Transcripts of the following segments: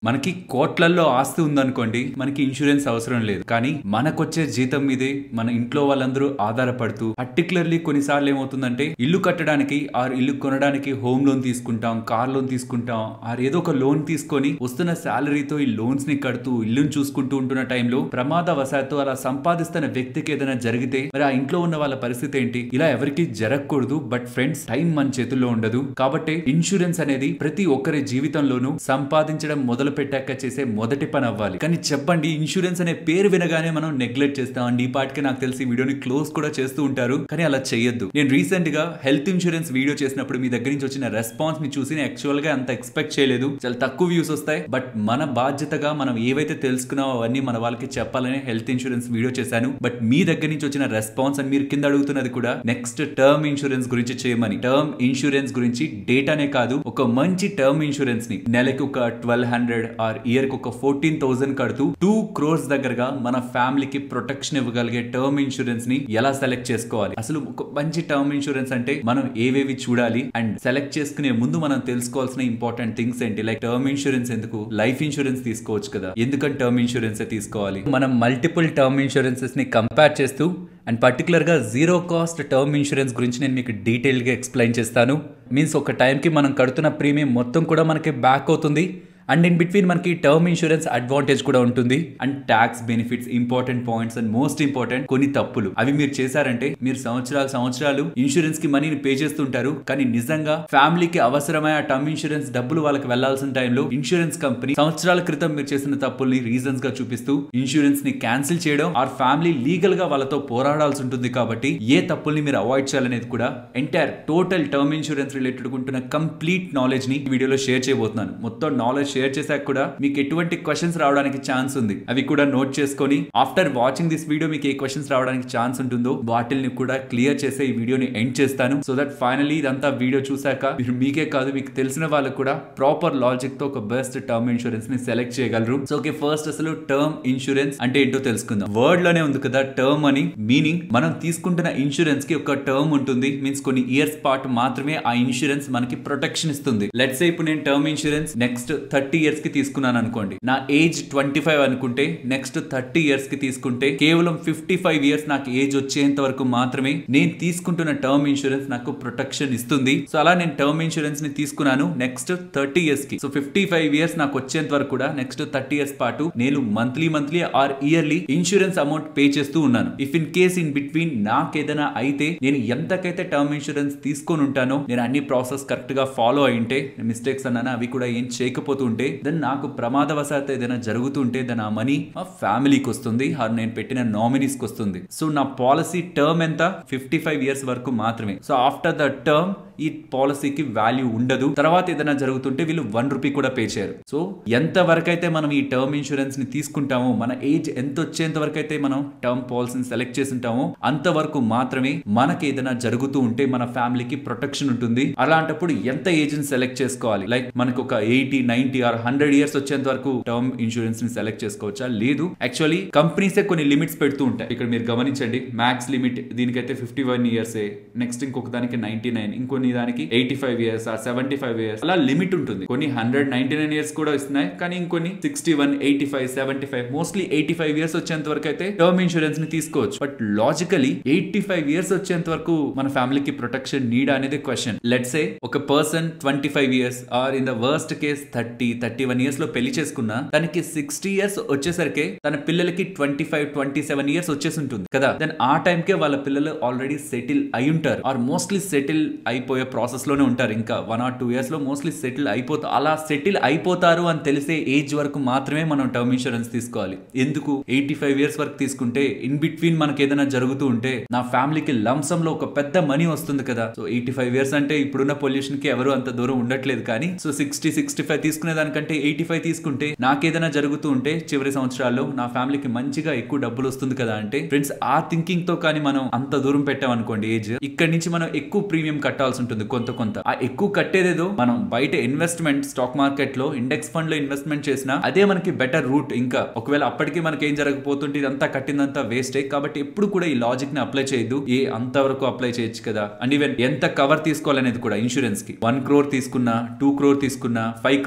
మనకి కోట్లల్లో ఆస్తి ఉందనుకోండి మనకి ఇన్సూరెన్స్ అవసరం లేదు కానీ మనకొచ్చే జీతం మీదే మన ఇంట్లో వాళ్ళందరూ ఆధారపడుతూ పర్టికులర్లీ కొన్నిసార్లు ఏమవుతుందంటే ఇల్లు కట్టడానికి ఆర్ ఇల్లు కొనడానికి హోమ్ లోన్ తీసుకుంటాం కార్ లోన్ తీసుకుంటాం ఆర్ ఏదో ఒక లోన్ తీసుకొని వస్తున్న శాలరీతో ఈ లోన్స్ ని కడుతూ ఇల్లుని చూసుకుంటూ ఉంటున్న టైంలో ప్రమాదవశాత్తు అలా సంపాదిస్తున్న వ్యక్తికి ఏదైనా జరిగితే మరి ఆ ఇంట్లో ఉన్న వాళ్ళ పరిస్థితి ఏంటి ఇలా ఎవరికి జరగకూడదు బట్ ఫ్రెండ్స్ టైం మన చేతుల్లో ఉండదు కాబట్టి ఇన్సూరెన్స్ అనేది ప్రతి ఒక్కరి జీవితంలోనూ సంపాదించడం మొదలు పెట్టాక చేసే మొదటి పని అవ్వాలి కానీ చెప్పండి ఇన్సూరెన్స్ అనే పేరు వినగానే మనం నెగ్లెక్ట్ చేస్తాం అండ్ ఈ పాటికి నాకు తెలిసి ఈ వీడియోని క్లోజ్ కూడా చేస్తూ ఉంటారు కానీ అలా చేయొద్దు నేను రీసెంట్ గా హెల్త్ ఇన్సూరెన్స్ వీడియో చేసినప్పుడు మీ దగ్గర నుంచి వచ్చిన రెస్పాన్స్ ని చూసి యాక్చువల్ గా అంత ఎక్స్పెక్ట్ చేయలేదు చాలా తక్కువ వ్యూస్ వస్తాయి బట్ మన బాధ్యతగా మనం ఏవైతే తెలుసుకున్నామో అవన్నీ మన వాళ్ళకి చెప్పాలని హెల్త్ ఇన్సూరెన్స్ వీడియో చేశాను బట్ మీ దగ్గర నుంచి వచ్చిన రెస్పాన్స్ అండ్ మీరు కింద అడుగుతున్నది కూడా నెక్స్ట్ టర్మ్ ఇన్సూరెన్స్ గురించి చేయమని టర్మ్ ఇన్సూరెన్స్ గురించి డేటానే కాదు ఒక మంచి టర్మ్ ఇన్సూరెన్స్ ని నెలకి ఒక ట్వెల్వ్ హండ్రెడ్ ఆర్ ఇయర్ కి ఒక ఫోర్టీన్ థౌసండ్ కడుతూ టూ క్రోర్స్ దగ్గరగా మన ఫ్యామిలీకి ప్రొటెక్షన్ ఇవ్వగలిగే టర్మ్ ఇన్సూరెన్స్ ని ఎలా సెలెక్ట్ చేసుకోవాలి అసలు ఒక మంచి టర్మ్ ఇన్సూరెన్స్ అంటే మనం ఏవేవి చూడాలి అండ్ సెలెక్ట్ చేసుకునే ముందు మనం తెలుసుకోవాల్సిన ఇంపార్టెంట్ థింగ్స్ ఏంటి లైక్ టర్మ్ ఇన్సూరెన్స్ ఎందుకు లైఫ్ ఇన్సూరెన్స్ తీసుకోవచ్చు కదా ఎందుకంటే టర్మ్ ఇన్సూరెన్స్ తీసుకోవాలి మనం మల్టిపుల్ టర్మ్ ఇన్సూరెన్సెస్ ని కంపేర్ చేస్తూ అండ్ పర్టికులర్గా జీరో కాస్ట్ టర్మ్ ఇన్సూరెన్స్ గురించి నేను మీకు డీటెయిల్గా ఎక్స్ప్లెయిన్ చేస్తాను మీన్స్ ఒక టైంకి మనం కడుతున్న ప్రీమియం మొత్తం కూడా మనకి బ్యాక్ అవుతుంది అండ్ ఇన్ బిట్వీన్ మనకి టర్మ్ ఇన్సూరెన్స్ అడ్వాంటేజ్ కూడా ఉంటుంది and tax benefits important points and most important కొన్ని తప్పులు అవి మీరు చేశారంటే మీరు సంవత్సరాలు సంవత్సరాలు ఇన్సూరెన్స్ కి మనీని పే చేస్తుంటారు కానీ నిజంగా ఫ్యామిలీకి అవసరమైన టర్మ్ ఇన్సూరెన్స్ డబ్బులు వాళ్ళకి వెళ్లాల్సిన టైంలో ఇన్సూరెన్స్ కంపెనీ సంవత్సరాల క్రితం మీరు చేసిన తప్పుల్ని రీజన్స్ గా చూపిస్తూ ఇన్సూరెన్స్ ని క్యాన్సిల్ చేయడం ఆర్ ఫ్యామిలీ లీగల్ గా వాళ్ళతో పోరాడాల్సి ఉంటుంది కాబట్టి ఏ తప్పుల్ని మీరు అవాయిడ్ చేయాలనేది కూడా entire total term insurance related ఉంటున్న కంప్లీట్ నాలెడ్జ్ ని ఈ వీడియోలో షేర్ చేయబోతున్నాను మొత్తం నాలెడ్జ్ షేర్ చేశాక కూడా మీకు ఎటువంటి క్వశ్చన్స్ రావడానికి ఛాన్స్ ఉంది అవి కూడా నోట్ చేసుకొని ఆఫ్టర్ వాచింగ్ దిస్ వీడియో మీకు ఏ క్వశ్చన్స్ రావడానికి ఛాన్స్ ఉంటుందో వాటిల్ని కూడా క్లియర్ చేసే ఈ వీడియోని ఎండ్ చేస్తాను సో దట్ ఫైనలీ ఇదంతా వీడియో చూసాక మీరు మీకే కాదు మీకు తెలిసిన వాళ్ళకు కూడా ప్రాపర్ లాజిక్ తో ఒక బెస్ట్ టర్మ్ ఇన్సూరెన్స్ ని సెలెక్ట్ చేయగలరు సో ఓకే ఫస్ట్ అసలు టర్మ్ ఇన్సూరెన్స్ అంటే ఏంటో తెలుసుకుందాం వర్డ్ లోనే ఉంది కదా టర్మ్ అని మీనింగ్ మనం తీసుకుంటున్న ఇన్సూరెన్స్ కి ఒక టర్మ్ ఉంటుంది మీన్స్ కొన్ని ఇయర్స్ పాటు మాత్రమే ఆ ఇన్సూరెన్స్ మనకి ప్రొటెక్షన్ ఇస్తుంది లెట్స్ ఇప్పుడు నేను term insurance next thirty years కి తీసుకున్నాను అనుకోండి నా ఏజ్ ట్వంటీ ఫైవ్ అనుకుంటే నెక్స్ట్ థర్టీ ఇయర్స్ కి తీసుకుంటే కేవలం ఫిఫ్టీ ఫైవ్ ఇయర్స్ నాకు ఏజ్ వచ్చేంత వరకు మాత్రమే నేను తీసుకుంటున్న టర్మ్ ఇన్సూరెన్స్ నాకు ప్రొటెక్షన్ ఇస్తుంది సో అలా నేను టర్మ్ ఇన్సూరెన్స్ ని తీసుకున్నాను నెక్స్ట్ థర్టీ ఇయర్స్ కి సో ఫిఫ్టీ ఫైవ్ ఇయర్స్ నాకు వచ్చేంత వరకు కూడా నెక్స్ట్ థర్టీ ఇయర్స్ పాటు నేను monthly monthly or yearly insurance amount pay చేస్తూ ఉన్నాను if in case in between నాకు ఏదైనా అయితే నేను ఎంతకైతే టర్మ్ ఇన్సూరెన్స్ తీసుకొని ఉంటానో నేను అన్ని ప్రాసెస్ కరెక్ట్ గా ఫాలో అయింటే మిస్టేక్స్ అన్నాను అవి కూడా ఏం చేయకపోతూ ఉంటే దెన్ నాకు ప్రమాదవశాత్తు ఏదైనా జరుగుతుంటే దెన్ ఆ మనీ మా ఫ్యామిలీకి వస్తుంది ఆర్ నేను పెట్టిన నామినీస్ కి వస్తుంది సో నా పాలసీ టర్మ్ ఎంత ఫిఫ్టీ ఫైవ్ ఇయర్స్ వరకు మాత్రమే సో ఆఫ్టర్ ద టర్మ్ ఈ పాలసీకి వాల్యూ ఉండదు తర్వాత ఏదైనా జరుగుతుంటే వీళ్ళు వన్ రూపీ కూడా పే చేయరు సో ఎంత వరకు అయితే మనం ఈ టర్మ్ ఇన్సూరెన్స్ ని తీసుకుంటామో మన ఏజ్ ఎంత వచ్చేంత వరకు అయితే మనం టర్మ్ పాలసీని సెలెక్ట్ చేసి ఉంటామో అంతవరకు మాత్రమే మనకి ఏదైనా జరుగుతూ ఉంటే మన ఫ్యామిలీకి ప్రొటెక్షన్ ఉంటుంది అలాంటప్పుడు ఎంత ఏజ్ ని సెలెక్ట్ చేసుకోవాలి లైక్ మనకు ఒక eighty ninety or hundred years వచ్చేంత వరకు టర్మ్ ఇన్సూరెన్స్ ని సెలెక్ట్ చేసుకోవచ్చా లేదు యాక్చువల్లీ కంపెనీస్ కొన్ని లిమిట్స్ పెడుతూ ఉంటాయి ఇక్కడ మీరు గమనించండి మ్యాక్స్ లిమిట్ దీనికైతే ఫిఫ్టీ వన్ ఇయర్స్ నెక్స్ట్ ఇంకొక దానికి నైన్టీ నైన్ ఇంకొన్ని దానికి ఎయిటీ ఫైవ్ ఇయర్స్ ఆ సెవెంటీ ఫైవ్ ఇయర్స్ అలా లిమిట్ ఉంటుంది కొన్ని హండ్రెడ్ నైన్టీ నైన్ ఇయర్స్ కూడా ఇస్తున్నాయి కానీ ఇంకొన్ని sixty one eighty five seventy five mostly eighty five years వచ్చేంత వరకు అయితే టర్మ్ ఇన్సూరెన్స్ ని తీసుకోవచ్చు but logically eighty five years వచ్చేంత వరకు మన ఫ్యామిలీకి ప్రొటెక్షన్ నీడ్ అనేది క్వశ్చన్ లెట్ సే ఒక person twenty five years or in the worst case thirty thirty one years లో పెళ్లి చేసుకున్నా తనకి సిక్స్టీ ఇయర్స్ వచ్చేసరికి తన పిల్లలకి twenty five twenty seven years వచ్చేసి ఉంటుంది కదా దెన్ ఆ టైంకే వాళ్ళ పిల్లలు ఆల్రెడీ సెటిల్ అయి ఉంటారు ఆర్ మోస్ట్లీ సెటిల్ అయిపోయే ప్రాసెస్ లోనే ఉంటారు ఇంకా వన్ ఆర్ టూ ఇయర్స్ లో మోస్ట్లీ సెటిల్ అయిపోతారు అలా సెటిల్ అయిపోతారు అని తెలిసే ఏజ్ వరకు మాత్రమే మనం టర్మ్ ఇన్సూరెన్స్ తీసుకోవాలి ఎందుకు ఎయిటీ ఫైవ్ ఇయర్స్ వరకు తీసుకుంటే ఇన్ బిట్వీన్ మనకి ఏదైనా జరుగుతూ ఉంటే నా ఫ్యామిలీకి లంసం లో ఒక పెద్ద మనీ వస్తుంది కదా సో ఎయిటీ ఫైవ్ ఇయర్స్ అంటే ఇప్పుడున్న పొల్యూషన్ కి ఎవరు అంత దూరం ఉండట్లేదు కానీ సో సిక్స్టీ సిక్స్టీ ఫైవ్ తీసుకునే దానికంటే ఎయిటీ ఫైవ్ తీసుకుంటే నాకేదైనా జరుగుతూ ఉంటే చివరి సంవత్సరాల్లో నా ఫ్యామిలీకి మంచిగా ఎక్కువ డబ్బులు వస్తుంది కదా అంటే ఫ్రెండ్స్ ఆ థింకింగ్ తో కానీ మనం అంత దూరం పెట్టాం అనుకోండి ఏజ్ ఇక్కడ నుంచి మనం ఎక్కువ ప్రీమియం కట్టాల్సి ఉంటుంది కొంత కొంత ఆ ఎక్కువ కట్టేదేదో మనం బయట ఇన్వెస్ట్మెంట్ స్టాక్ మార్కెట్ లో ఇండెక్స్ ఫండ్ లో ఇన్వెస్ట్మెంట్ చేసినా అదే మనకి బెటర్ రూట్ ఇంకా ఒకవేళ అప్పటికి మనకి ఏం జరగకపోతుంటే ఇదంతా కట్టిందంతా వేస్టే కాబట్టి ఎప్పుడు కూడా ఈ లాజిక్ ని అప్లై చేయొద్దు ఏ అంతవరకు అప్లై చేయొచ్చు కదా అండ్ ఈవెన్ ఎంత కవర్ తీసుకోవాలనేది కూడా ఇన్సూరెన్స్ కి వన్ క్రోర్ తీసుకున్నా టూ క్రోర్ తీసుకున్నా ఫైవ్ క్రోర్ తీసుకున్నా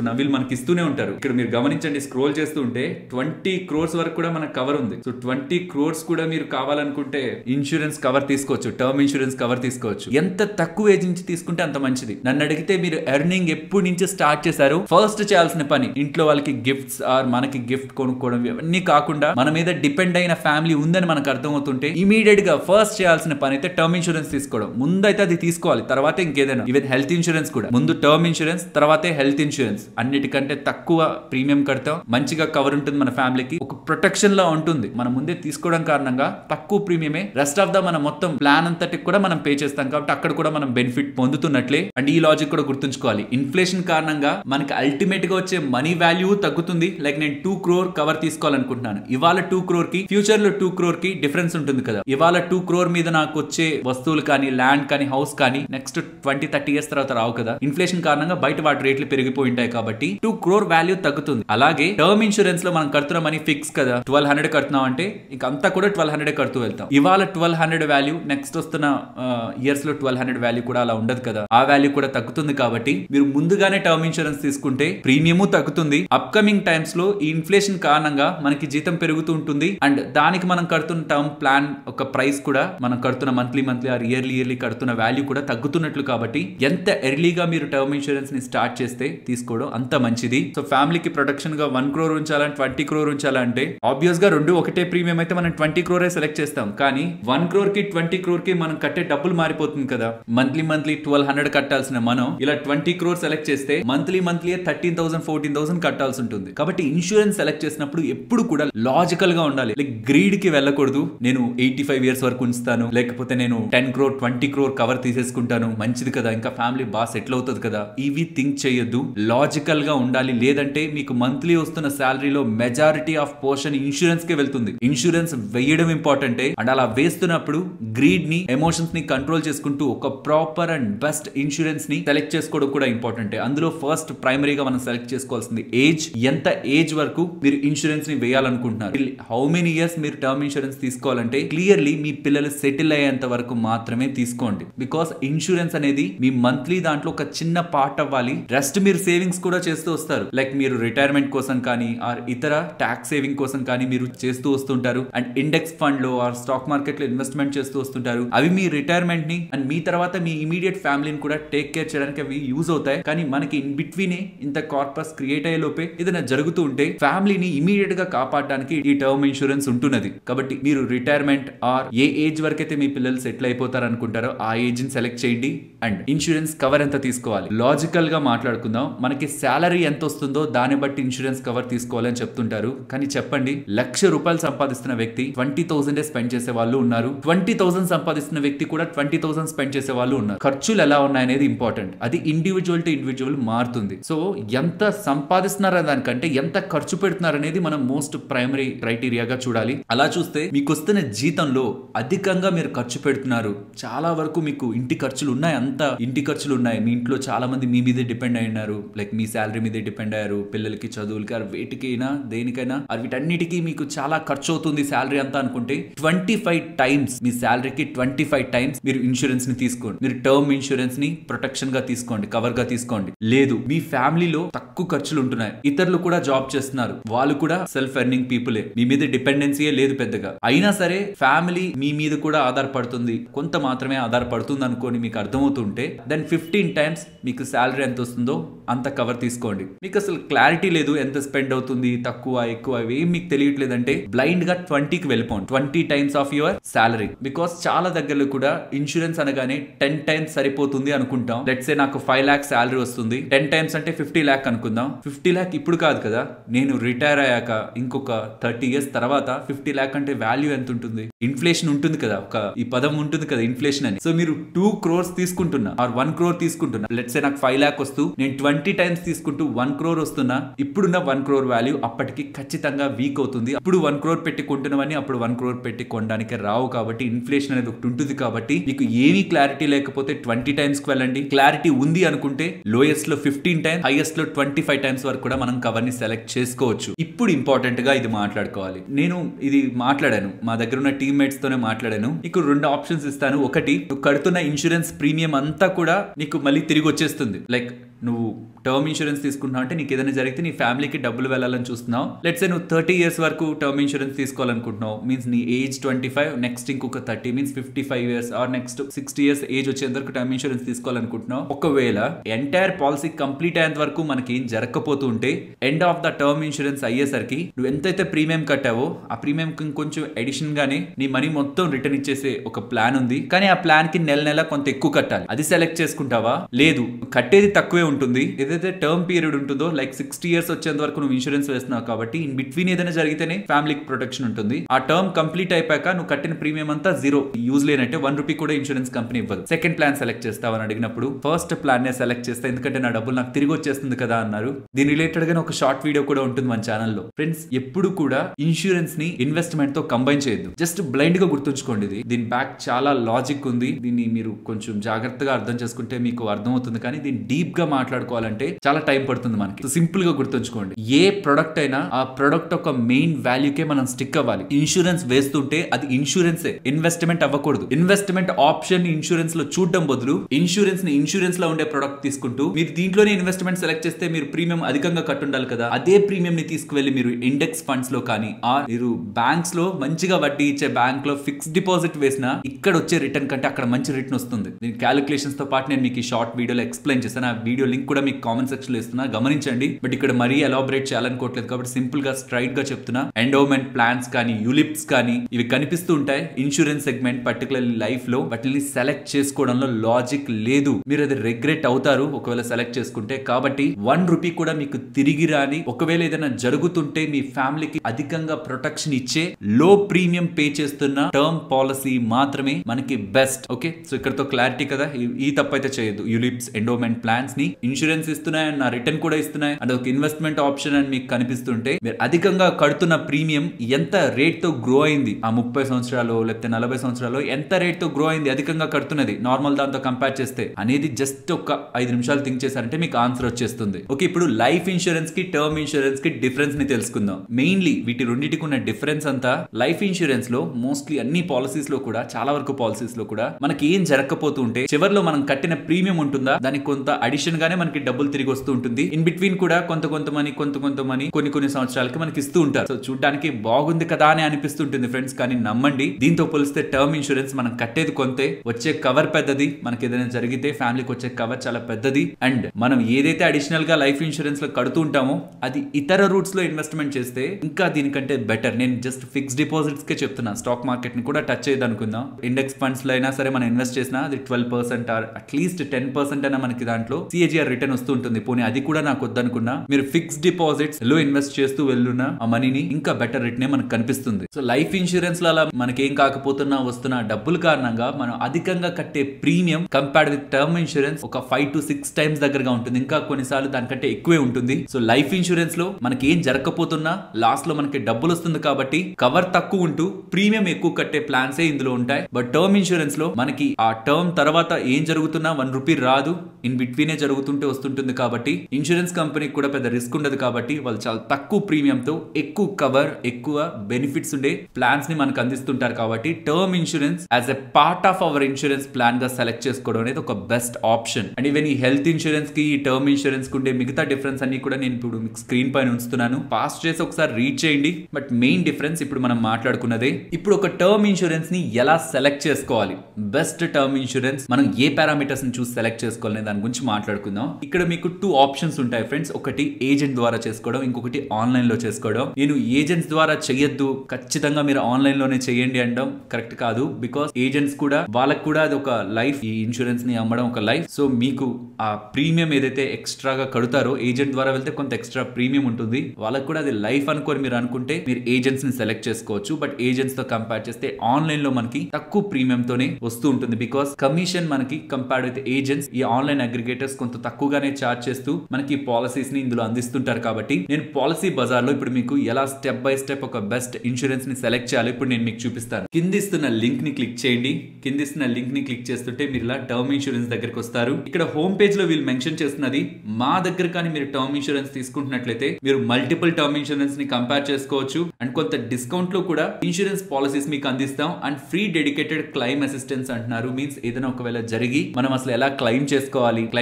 తీసుకున్నా వీళ్ళు మనకి ఇస్తూనే ఉంటారు ఇక్కడ మీరు గమనించండి స్క్రోల్ చేస్తూ ఉంటే ట్వంటీ క్రోర్స్ వరకు కూడా మనకు కవర్ ఉంది సో ట్వంటీ క్రోర్స్ కూడా మీరు కావాలనుకుంటే ఇన్సూరెన్స్ కవర్ తీసుకోవచ్చు టర్మ్ ఇన్సూరెన్స్ కవర్ తీసుకోవచ్చు ఎంత తక్కువ ఏజ్ నుంచి తీసుకుంటే అంత మంచిది నన్ను అడిగితే మీరు ఎర్నింగ్ ఎప్పటి నుంచి స్టార్ట్ చేశారు ఫస్ట్ చేయాల్సిన పని ఇంట్లో వాళ్ళకి గిఫ్ట్స్ ఆర్ మనకి గిఫ్ట్ కొనుక్కోవడం ఇవన్నీ కాకుండా మన మీద డిపెండ్ అయిన ఫ్యామిలీ ఉందని మనకు అర్థమవుతుంటే ఇమీడియట్ గా ఫస్ట్ చేయాల్సిన పని అయితే టర్మ్ ఇన్సూరెన్స్ తీసుకోవడం ముందైతే అది తీసుకోవాలి తర్వాత ఇంకేదైనా ఈవెన్ హెల్త్ ఇన్సూరెన్స్ కూడా ముందు టర్మ్ ఇన్సూరెన్స్ తర్వాతే హెల్త్ ఇన్సూరెన్స్ అన్నిటికంటే తక్కువ ప్రీమియం కడతాం మంచిగా కవర్ ఉంటుంది మన ఫ్యామిలీకి ఒక ప్రొటెక్షన్ లా ఉంటుంది మనం ముందే తీసుకోవడం కారణంగా తక్కువ ప్రీమియమే రెస్ట్ ఆఫ్ ద మన మొత్తం ప్లాన్ అంతటికి కూడా మనం పే చేస్తాం కాబట్టి అక్కడ కూడా మనం బెనిఫిట్ పొందుతున్నట్లే అండ్ ఈ లాజిక్ కూడా గుర్తుంచుకోవాలి ఇన్ఫ్లేషన్ కారణంగా మనకి అల్టిమేట్ గా వచ్చే మనీ వాల్యూ తగ్గుతుంది లైక్ నేను టూ క్రోర్ కవర్ తీసుకోవాలనుకుంటున్నాను ఇవాళ టూ క్రోర్ కి ఫ్యూచర్ లో టూ క్రోర్ కి డిఫరెన్స్ ఉంటుంది కదా ఇవాళ టూ క్రోర్ మీద నాకు వచ్చే వస్తువులు కానీ ల్యాండ్ కానీ హౌస్ కానీ నెక్స్ట్ ట్వంటీ థర్టీ ఇయర్స్ తర్వాత రావు కదా ఇన్ఫ్లేషన్ కారణంగా బయట వాటి రేట్లు పెరిగిపోయి ఉంటాయి కాబట్టి టూ క్రోర్ వాల్యూ తగ్గుతుంది అలాగే టర్మ్ ఇన్సూరెన్స్ లో మనం కడుతున్న మనీ ఫిక్స్ కదా ట్వెల్వ్ హండ్రెడ్ కడుతున్నాం అంటే ఇంక అంతా కూడా ట్వెల్వ్ హండ్రెడ్ కడుతూ వెళ్తాం ఇవాళ ట్వెల్వ్ హండ్రెడ్ వాల్యూ నెక్స్ట్ వస్తున్న ఇయర్స్ లో ట్వెల్వ్ హండ్రెడ్ వాల్యూ కూడా అలా ఉండదు కదా ఆ వాల్యూ కూడా తగ్గుతుంది కాబట్టి మీరు ముందుగానే టర్మ్ ఇన్సూరెన్స్ తీసుకుంటే ప్రీమియము తగ్గుతుంది అప్కమింగ్ టైమ్స్ లో ఈ ఇన్ఫ్లేషన్ కారణంగా మనకి జీతం పెరుగుతూ ఉంటుంది అండ్ దానికి మనం కడుతున్న టర్మ్ ప్లాన్ ఒక ప్రైస్ కూడా మనం కడుతున్న monthly monthly or yearly yearly కడుతున్న వాల్యూ కూడా తగ్గుతున్నట్లు కాబట్టి ఎంత ఎర్లీగా మీరు టర్మ్ ఇన్సూరెన్స్ ని స్టార్ట్ చేస్తే తీసుకోవడం అంత మంచిది సో ఫ్యామిలీకి ప్రొటెక్షన్ గా వన్ క్రోర్ ఉంచాలని ట్వంటీ క్రోర్ ఉంచాలంటే ఆబ్వియస్ గా రెండు ఒకటే ప్రీమియం అయితే మనం ట్వంటీ క్రోరే సెలెక్ట్ చేస్తాం కానీ వన్ క్రోర్ కి ట్వంటీ క్రోర్ కి మనం కట్టే డబ్బులు మారిపోతుంది కదా మంత్లీ మంత్లీ ట్వెల్వ్ హండ్రెడ్ కట్టాల్సిన మనం ఇలా ట్వంటీ క్రోర్ సెలెక్ట్ చేస్తే monthly monthly thirteen thousand fourteen thousand కట్టాల్సి ఉంటుంది కాబట్టి ఇన్సూరెన్స్ సెలెక్ట్ చేసినప్పుడు ఎప్పుడు కూడా లాజికల్ గా ఉండాలి లైక్ గ్రీడ్ కి వెళ్ళకూడదు నేను ఎయిటీ ఫైవ్ ఇయర్స్ వరకు ఉంచుతాను లేకపోతే నేను ten crore twenty crore cover తీసేసుకుంటాను మంచిది కదా ఇంకా ఫ్యామిలీ బాగా సెటిల్ అవుతుంది కదా ఇవి థింక్ చేయొద్దు లాజికల్ గా ఉండాలి లేదంటే మీకు మంత్లీ వస్తున్న శాలరీలో మెజారిటీ ఆఫ్ పోర్షన్ ఇన్సూరెన్స్ కే వెళ్తుంది ఇన్సూరెన్స్ వేయడం ఇంపార్టెంటే అండ్ అలా వేస్తున్నప్పుడు గ్రీడ్ ని ఎమోషన్స్ ని కంట్రోల్ చేసుకుంటూ ఒక ప్రాపర్ అండ్ బెస్ట్ ఇన్సూరెన్స్ ని సెలెక్ట్ చేసుకోవడం కూడా ఇంపార్టెంటే అందులో ఫస్ట్ ప్రైమరీగా మనం సెలెక్ట్ చేసుకోవాల్సింది ఏజ్ ఎంత ఏజ్ వరకు మీరు ఇన్సూరెన్స్ ని వేయాలనుకుంటున్నారు హౌ మెనీ ఇయర్స్ మీరు టర్మ్ ఇన్సూరెన్స్ తీసుకోవాలంటే క్లియర్లీ మీ పిల్లలు సెటిల్ అయ్యేంత వరకు మాత్రమే తీసుకోండి బికాస్ ఇన్సూరెన్స్ అనేది మీ మంత్లీ దాంట్లో ఒక చిన్న పార్ట్ అవ్వాలి రెస్ట్ మీరు సేవింగ్స్ కూడా చేస్తూ వస్తారు లైక్ మీరు రిటైర్మెంట్ కోసం కానీ ఆర్ ఇతర ట్యాక్స్ సేవింగ్ కోసం కానీ మీరు చేస్తూ వస్తుంటారు అండ్ ఇండెక్స్ ఫండ్ లో ఆర్ స్టాక్ మార్కెట్ లో ఇన్వెస్ట్మెంట్ చేస్తూ వస్తుంటారు అవి మీ రిటైర్మెంట్ ని అండ్ మీ తర్వాత మీ ఇమీడియట్ ఫ్యామిలీని కూడా టేక్ కేర్ చేయడానికి అవి యూజ్ అవుతాయి కానీ మనకి ఇన్ బిట్వీనే ఇంత కార్పస్ క్రియేట్ అయ్యే లోపే ఏదైనా జరుగుతూ ఉంటే ఫ్యామిలీని ఇమీడియట్ గా కాపాడడానికి ఈ టర్మ్ ఇన్సూరెన్స్ ఉంటున్నది కాబట్టి మీరు రిటైర్మెంట్ ఆర్ ఏ ఏజ్ వరకైతే మీ పిల్లలు సెటిల్ అయిపోతారు అనుకుంటారో ఆ ఏజ్ ని సెలెక్ట్ చేయండి అండ్ ఇన్సూరెన్స్ కవర్ ఎంత తీసుకోవాలి లాజికల్ గా మాట్లాడుకుందాం మనకి శాలరీ ఎంత వస్తుందో దాన్ని బట్టి ఇన్సూరెన్స్ కవర్ తీసుకోవాలని చెప్తుంటారు కానీ చెప్పండి లక్ష రూపాయలు సంపాదిస్తున్న వ్యక్తి ట్వంటీ థౌసండ్ స్పెండ్ చేసే వాళ్ళు ఉన్నారు ట్వంటీ థౌసండ్ సంపాదిస్తున్న వ్యక్తి కూడా ట్వంటీ థౌసండ్ స్పెండ్ చేసే వాళ్ళు ఉన్నారు ఖర్చులు ఎలా ఉన్నాయనేది ఇంపార్టెంట్ అది ఇండివిజువల్ టు ఇండివిజువల్ మారుతుంది సో ఎంత సంపాదిస్తున్నారా దానికంటే ఎంత ఖర్చు పెడుతున్నారు అనేది మనం మోస్ట్ ప్రైమరీ క్రైటీరియాగా చూడాలి అలా చూస్తే మీకు వస్తున్న జీతంలో అధికంగా మీరు ఖర్చు పెడుతున్నారు చాలా వరకు మీకు ఇంటి ఖర్చులు ఉన్నాయి అంత ఇంటి ఖర్చులు ఉన్నాయి మీ ఇంట్లో చాలా మంది మీ మీదే డిపెండ్ అయి ఉన్నారు లైక్ మీ శాలరీ మీదే డిపెండ్ అయ్యారు పిల్లలకి చదువులకి ఆర్ వేటికైనా దేనికైనా ఆర్ వీటన్నిటికీ మీకు చాలా ఖర్చు అవుతుంది శాలరీ అంతా అనుకుంటే ట్వంటీ ఫైవ్ టైమ్స్ మీ శాలరీకి ట్వంటీ ఫైవ్ టైమ్స్ మీరు ఇన్సూరెన్స్ ని తీసుకోండి మీరు టర్మ్ ఇన్సూరెన్స్ ని ప్రొటెక్షన్ గా తీసుకోండి కవర్ గా తీసుకోండి లేదు మీ ఫ్యామిలీలో తక్కువ ఖర్చులు ఉంటున్నాయి ఇతరులు కూడా జాబ్ చేస్తున్నారు వాళ్ళు కూడా సెల్ఫ్ ఎర్నింగ్ పీపులే మీ మీద డిపెండెన్సీయే లేదు పెద్దగా అయినా సరే ఫ్యామిలీ మీ మీద కూడా ఆధారపడుతుంది కొంత మాత్రమే ఆధారపడుతుంది అనుకోని మీకు అర్థమవుతుంటే దెన్ ఫిఫ్టీన్ టైమ్స్ మీకు శాలరీ ఎంత వస్తుందో అంత కవర్ తీసుకోండి మీకు అసలు క్లారిటీ లేదు ఎంత స్పెండ్ అవుతుంది తక్కువ ఎక్కువ ఏం మీకు తెలియట్లేదంటే బ్లైండ్ గా ట్వంటీకి వెళ్ళిపోండి twenty times of your salary because చాలా దగ్గరలో కూడా ఇన్సూరెన్స్ అనగానే టెన్ టైమ్స్ సరిపోతుంది అనుకుంటాం లెట్స్ ఏ నాకు ఫైవ్ ల్యాక్ శాలరీ వస్తుంది టెన్ టైమ్స్ అంటే ఫిఫ్టీ ల్యాక్ అనుకుందాం ఫిఫ్టీ ల్యాక్ ఇప్పుడు కాదు కదా నేను రిటైర్ అయ్యాక ఇంకొక థర్టీ ఇయర్స్ తర్వాత ఫిఫ్టీ ల్యాక్ అంటే వాల్యూ ఎంత ఉంటుంది ఇన్ఫ్లేషన్ ఉంటుంది కదా ఒక ఈ పదం ఉంటుంది కదా ఇన్ఫ్లేషన్ అని సో మీరు టూ క్రోర్స్ తీసుకుంటున్నా ఆర్ వన్ క్రోర్ తీసుకుంటున్నా లెట్స్ ఏ నాకు ఫైవ్ ల్యాక్ వస్తూ నేను ట్వంటీ టైమ్స్ తీసుకుంటూ వన్ క్రోర్ వస్తున్నా ఇప్పుడున్న వన్ క్రోర్ వాల్యూ అప్పటికి ఖచ్చితంగా వీక్ అవుతుంది అప్పుడు వన్ క్రోర్ పెట్టి కొంటున్నవని అప్పుడు వన్ క్రోర్ పెట్టి కొనడానికి రావు కాబట్టి ఇన్ఫ్లేషన్ అనేది ఒకటి ఉంటుంది కాబట్టి మీకు ఏమీ క్లారిటీ లేకపోతే ట్వంటీ టైమ్స్ కి వెళ్ళండి క్లారిటీ ఉంది అనుకుంటే లోయెస్ట్ లో ఫిఫ్టీన్ టైమ్స్ హైయెస్ట్ లో ట్వంటీ ఫైవ్ టైమ్స్ వరకు కూడా మనం కవర్ ని సెలెక్ట్ చేసుకోవచ్చు ఇప్పుడు ఇంపార్టెంట్ గా ఇది మాట్లాడుకోవాలి నేను ఇది మాట్లాడాను మా దగ్గర ఉన్న టీమ్మేట్స్ తోనే మాట్లాడాను నీకు రెండు ఆప్షన్స్ ఇస్తాను ఒకటి నువ్వు కడుతున్న ఇన్సూరెన్స్ ప్రీమియం అంతా కూడా నీకు మళ్ళీ తిరిగి వచ్చేస్తుంది లైక్ నువ్వు టర్మ్ ఇన్సూరెన్స్ తీసుకుంటున్నావు అంటే నీకు ఏదైనా జరిగితే నీ ఫ్యామిలీకి డబ్బులు వెళ్ళాలని చూస్తున్నావు లెట్స్ నువ్వు థర్టీ ఇయర్స్ వరకు టర్మ్ ఇన్సూరెన్స్ తీసుకోవాలనుకుంటున్నావు మీన్స్ నీ ఏజ్ ట్వంటీ ఫైవ్ నెక్స్ట్ ఇంకొక thirty means fifty five years or next sixty years age వచ్చేంత వరకు టర్మ్ ఇన్సూరెన్స్ తీసుకోవాలనుకుంటున్నావు ఒకవేళ ఎంటైర్ పాలసీ కంప్లీట్ అయ్యేంత వరకు మనకి ఏం జరగకపోతూ ఉంటే end of the term insurance అయ్యేసరికి నువ్వు ఎంతైతే ప్రీమియం కట్టావో ఆ ప్రీమియం ఇంకొంచెం ఎడిషన్ గానే నీ మనీ మొత్తం రిటర్న్ ఇచ్చేసే ఒక ప్లాన్ ఉంది కానీ ఆ ప్లాన్ కి నెల నెల కొంత ఎక్కువ కట్టాలి అది సెలెక్ట్ చేసుకుంటావా లేదు కట్టేది తక్కువే ఉంటుంది ఏదైతే టర్మ్ పీరియడ్ ఉంటుందో లైక్ సిక్స్టీ ఇయర్స్ వచ్చేంత వరకు నువ్వు ఇన్సూరెన్స్ వేస్తున్నావు కాబట్టి ఇన్ బిట్వీన్ ఏదైనా జరిగితేనే ఫ్యామిలీకి ప్రొటెక్షన్ ఉంటుంది ఆ టర్మ్ కంప్లీట్ అయిపోయాక నువ్వు కట్టిన ప్రీమియం అంతా జీరో యూజ్ లేనట్టే వన్ రూపీ కూడా ఇన్సూరెన్స్ కంపెనీ ఇవ్వదు సెకండ్ ప్లాన్ సెలెక్ట్ చేస్తావని అడిగినప్పుడు ఫస్ట్ ప్లాన్ నే సెలెక్ట్ చేస్తా ఎందుకంటే నా డబ్బులు నాకు తిరిగి వచ్చేస్తుంది కదా అన్నారు దీని రిలేటెడ్ గా ఒక షార్ట్ వీడియో కూడా ఉంటుంది మన ఛానల్లో ఫ్రెండ్స్ ఎప్పుడు కూడా ఇన్సూరెన్స్ ని ఇన్వెస్ట్మెంట్ తో కంబైన్ చేయొద్దు జస్ట్ బ్లైండ్ గా గుర్తుంచుకోండి ఇది దీని బ్యాక్ చాలా లాజిక్ ఉంది దీన్ని మీరు కొంచెం జాగ్రత్తగా అర్థం చేసుకుంటే మీకు అర్థమవుతుంది కానీ దీన్ని డీప్ గా మాట్లాడుకోవాలంటే చాలా టైం పడుతుంది మనకి సింపుల్ గా గుర్తుంచుకోండి ఏ ప్రొడక్ట్ అయినా ఆ ప్రొడక్ట్ ఒక మెయిన్ వాల్యూకే మనం స్టిక్ అవ్వాలి ఇన్సూరెన్స్ వేస్తుంటే అది ఇన్సూరెన్సే ఇన్వెస్ట్మెంట్ అవ్వకూడదు ఇన్వెస్ట్మెంట్ ఆప్షన్ ఇన్సూరెన్స్ లో చూడడం బదులు ఇన్సూరెన్స్ ని ఇన్సూరెన్స్ లో ఉండే ప్రొడక్ట్ తీసుకుంటూ మీరు దీంట్లోనే ఇన్వెస్ట్మెంట్ సెలెక్ట్ చేస్తే మీరు ప్రీమియం అధికంగా కట్టుండాలి కదా అదే ప్రీమియం ని తీసుకువెళ్ళి మీరు ఇండెక్స్ ఫండ్స్ లో కానీ ఆర్ మీరు బ్యాంక్స్ లో మంచిగా వడ్డీ ఇచ్చే బ్యాంక్ లో ఫిక్స్ డిపాజిట్ వేసినా ఇక్కడ వచ్చే రిటర్న్ కంటే అక్కడ మంచి రిటర్న్ వస్తుంది దీని క్యాలిక్యులేషన్స్ తో పాటు నేను మీకు ఈ షార్ట్ వీడియోలో ఎక్స్ప్లెయిన్ చేస్తాను ఆ వీడియో లింక్ కూడా మీకు కామెంట్ సెక్షన్ లో ఇస్తున్నా గమనించండి బట్ ఇక్కడ మరీ ఎలాబరేట్ చేయాలనుకోవట్లేదు కాబట్టి సింపుల్ గా స్ట్రైట్ గా చెప్తున్నా ఎండోమెంట్ ప్లాన్స్ కానీ యూలిప్స్ కానీ ఇవి కనిపిస్తూ ఉంటాయి ఇన్సూరెన్స్ సెగ్మెంట్ పర్టికులర్లీ లైఫ్ లో వాటిని సెలెక్ట్ చేసుకోవడంలో లాజిక్ లేదు మీరు అది రిగ్రెట్ అవుతారు ఒకవేళ సెలెక్ట్ చేసుకుంటే కాబట్టి వన్ రూపీ కూడా మీకు తిరిగి రాని ఒకవేళ ఏదైనా జరుగుతుంటే మీ ఫ్యామిలీకి అధికంగా ప్రొటెక్షన్ ఇచ్చే లో ప్రీమియం పే చేస్తున్న టర్మ్ పాలసీ మాత్రమే మనకి బెస్ట్ ఓకే సో ఇక్కడతో క్లారిటీ కదా ఈ- ఈ తప్పైతే చేయొద్దు యూలిప్స్ ఎండోమెంట్ ప్లాన్స్ ని ఇన్సూరెన్స్ ఇస్తున్నాయి అండ్ రిటర్న్ కూడా ఇస్తున్నాయి అండ్ ఒక ఇన్వెస్ట్మెంట్ ఆప్షన్ అని మీకు కనిపిస్తుంటే మీరు అధికంగా కడుతున్న ప్రీమియం ఎంత రేట్ తో గ్రో అయింది ఆ ముప్పై సంవత్సరాలు లేకపోతే నలభై సంవత్సరాలు ఎంత రేట్ తో గ్రో అయింది అధికంగా కడుతున్నది నార్మల్ దాంతో కంపేర్ చేస్తే అనేది జస్ట్ ఒక ఐదు నిమిషాలు థింక్ చేశారంటే మీకు ఆన్సర్ వచ్చేస్తుంది ఓకే ఇప్పుడు లైఫ్ ఇన్సూరెన్స్ కి టర్మ్ ఇన్సూరెన్స్ కి డిఫరెన్స్ ని తెలుసుకుందాం మెయిన్లీ వీటి రెండింటికి ఉన్న డిఫరెన్స్ అంతా లైఫ్ ఇన్సూరెన్స్ లో మోస్ట్లీ అన్ని పాలసీస్ లో కూడా చాలా వరకు పాలసీస్ లో కూడా మనకి ఏం జరగకపోతూ ఉంటే చివరిలో మనం కట్టిన ప్రీమియం ఉంటుందా దానికి కొంత అడిషన్ గానే మనకి డబ్బులు తిరిగి వస్తూ ఉంటుంది ఇన్ బిట్వీన్ కూడా కొంత కొంత మనీ కొంత కొంత మనీ కొన్ని కొన్ని సంవత్సరాలకి మనకి ఇస్తూ ఉంటారు సో చూడడానికి బాగుంది కదా అని అనిపిస్తుంటుంది ఫ్రెండ్స్ కానీ నమ్మండి దీంతో పోలిస్తే టర్మ్ ఇన్సూరెన్స్ మనం కట్టేది కొంతే వచ్చే కవర్ పెద్దది మనకి ఏదైనా జరిగితే ఫ్యామిలీకి వచ్చే కవర్ చాలా పెద్దది అండ్ మనం ఏదైతే అడిషనల్ గా లైఫ్ ఇన్సూరెన్స్ లో కడుతూ ఉంటామో అది ఇతర రూట్స్ లో ఇన్వెస్ట్మెంట్ చేస్తే ఇంకా దీనికంటే బెటర్ నేను జస్ట్ ఫిక్స్ డిపాజిట్స్ కే చెప్తున్నా స్టాక్ మార్కెట్ ని కూడా టచ్ చేయదు అనుకుందాం ఇండెక్స్ ఫండ్స్ లో అయినా సరే మనం ఇన్వెస్ట్ చేసినా అది twelve percent or at least ten percent అయినా మనకి దాంట్లో సిఏజిఆర్ రిటర్న్ వస్తూ ఉంటుంది పోనీ అది కూడా నాకు వద్దనుకున్నా మీరు ఫిక్స్ డిపాజిట్స్ లో ఇన్వెస్ట్ చేస్తూ వెళ్ళున్న ఆ మనీని ఇంకా బెటర్ రిటర్న్ మనకు కనిపిస్తుంది సో లైఫ్ ఇన్సూరెన్స్ లో అలా మనకేం కాకపోతున్నా వస్తున్న డబ్బుల కారణంగా మనం అధికంగా కట్టే premium compared with term insurance ఒక ఫైవ్ టు సిక్స్ టైమ్స్ దగ్గరగా ఉంటుంది ఇంకా కొన్నిసార్లు దానికంటే ఎక్కువే ఉంటుంది సో లైఫ్ ఇన్సూరెన్స్ లో మనకి ఏం జరగకపోతున్నా లాస్ట్ లో మనకి డబ్బులు వస్తుంది కాబట్టి కవర్ తక్కువ ఉంటూ ప్రీమియం ఎక్కువ కట్టే ప్లాన్స్ ఇందులో ఉంటాయి బట్ టర్మ్ ఇన్సూరెన్స్ లో మనకి ఆ టర్మ్ తర్వాత ఏం జరుగుతున్నా వన్ రూపీ రాదు ఇన్ బిట్వీనే జరుగుతుంటే వస్తుంటుంది కాబట్టి ఇన్సూరెన్స్ కంపెనీకి కూడా పెద్ద రిస్క్ ఉండదు కాబట్టి వాళ్ళు చాలా తక్కువ ప్రీమియం తో ఎక్కువ కవర్ ఎక్కువ బెనిఫిట్స్ ఉండే ప్లాన్స్ ని మనకు అందిస్తుంటారు కాబట్టి term insurance as a part of our insurance plan గా సెలెక్ట్ చేసుకోవడం అనేది ఒక బెస్ట్ ఆప్షన్ అండ్ ఈవెన్ ఈ హెల్త్ ఇన్సూరెన్స్ కి ఈ టర్మ్ ఇన్సూరెన్స్ కి ఉండే మిగతా డిఫరెన్స్ అన్ని కూడా నేను ఇప్పుడు మీకు స్క్రీన్ పైన ఉంచుతున్నాను పాస్ చేసి ఒకసారి రీడ్ చేయండి బట్ మెయిన్ డిఫరెన్స్ ఇప్పుడు మనం మాట్లాడుకున్నదే ఇప్పుడు ఒక టర్మ్ ఇన్సూరెన్స్ ని ఎలా సెలెక్ట్ చేసుకోవాలి బెస్ట్ టర్మ్ ఇన్సూరెన్స్ మనం ఏ పారామీటర్స్ ని చూసి సెలెక్ట్ చేసుకోవాలనే దాని గురించి మాట్లాడుకుందాం ఇక్కడ మీకు టూ ఆప్షన్స్ ఉంటాయి ఫ్రెండ్స్ ఒకటి ఏజెంట్ ద్వారా చేసుకోవడం ఇంకొకటి ఆన్లైన్ లో చేసుకోవడం నేను ఏజెంట్స్ ద్వారా చేయొద్దు ఖచ్చితంగా మీరు ఆన్లైన్ లోనే చేయండి అనడం కరెక్ట్ కాదు బికాస్ ఏజెంట్స్ కూడా వాళ్ళకి కూడా అది ఒక లైఫ్ ఈ ఇన్సూరెన్స్ ని అమ్మడం ఒక లైఫ్ సో మీకు ఆ ప్రీమియం ఏదైతే ఎక్స్ట్రాగా కడతారో ఏజెంట్ ద్వారా వెళ్తే కొంత ఎక్స్ట్రా ప్రీమియం ఉంటుంది వాళ్ళకి కూడా అది లైఫ్ అనుకోని మీరు అనుకుంటే మీరు ఏజెంట్స్ ని సెలెక్ట్ చేసుకోవచ్చు బట్ ఏజెంట్స్ తో కంపేర్ చేస్తే ఆన్లైన్ లో మనకి తక్కువ ప్రీమియం తోనే వస్తూ ఉంటుంది బికాస్ కమిషన్ మనకి కంపేర్డ్ విత్ ఏజెంట్స్ ఈ ఆన్లైన్ అగ్రిగేటర్స్ కొంత తక్కువగానే చార్జ్ చేస్తూ మనకి పాలసీస్ ని ఇందులో అందిస్తుంటారు కాబట్టి నేను పాలసీ బజార్ లో ఇప్పుడు మీకు ఎలా స్టెప్ బై స్టెప్ ఒక బెస్ట్ ఇన్సూరెన్స్ ని సెలెక్ట్ చేయాలి ఇప్పుడు నేను మీకు చూపిస్తాను కింద ఇస్తున్న లింక్ ని క్లిక్ చేయండి కింద ఇస్తున్న లింక్ ని క్లిక్ చేస్తుంటే మీరు ఇలా టర్మ్ ఇన్సూరెన్స్ దగ్గరికి వస్తారు ఇక్కడ హోమ్ పేజ్ లో వీళ్ళు మెన్షన్ చేస్తున్నది మా దగ్గర కానీ మీరు టర్మ్ ఇన్సూరెన్స్ తీసుకుంటున్నట్లయితే మీరు మల్టిపుల్ టర్మ్ ఇన్సూరెన్స్ ని కంపేర్ చేసుకోవచ్చు అండ్ కొంత డిస్కౌంట్ లో కూడా ఇన్సూరెన్స్ పాలసీస్ మీకు అందిస్తాం and free dedicated claim assistance అంటున్నారు మీన్స్ ఏదైనా ఒకవేళ జరిగి మనం అసలు ఎలా క్లైమ్ చేసుకోవాలి క్లైమ్ చేసుకోవడం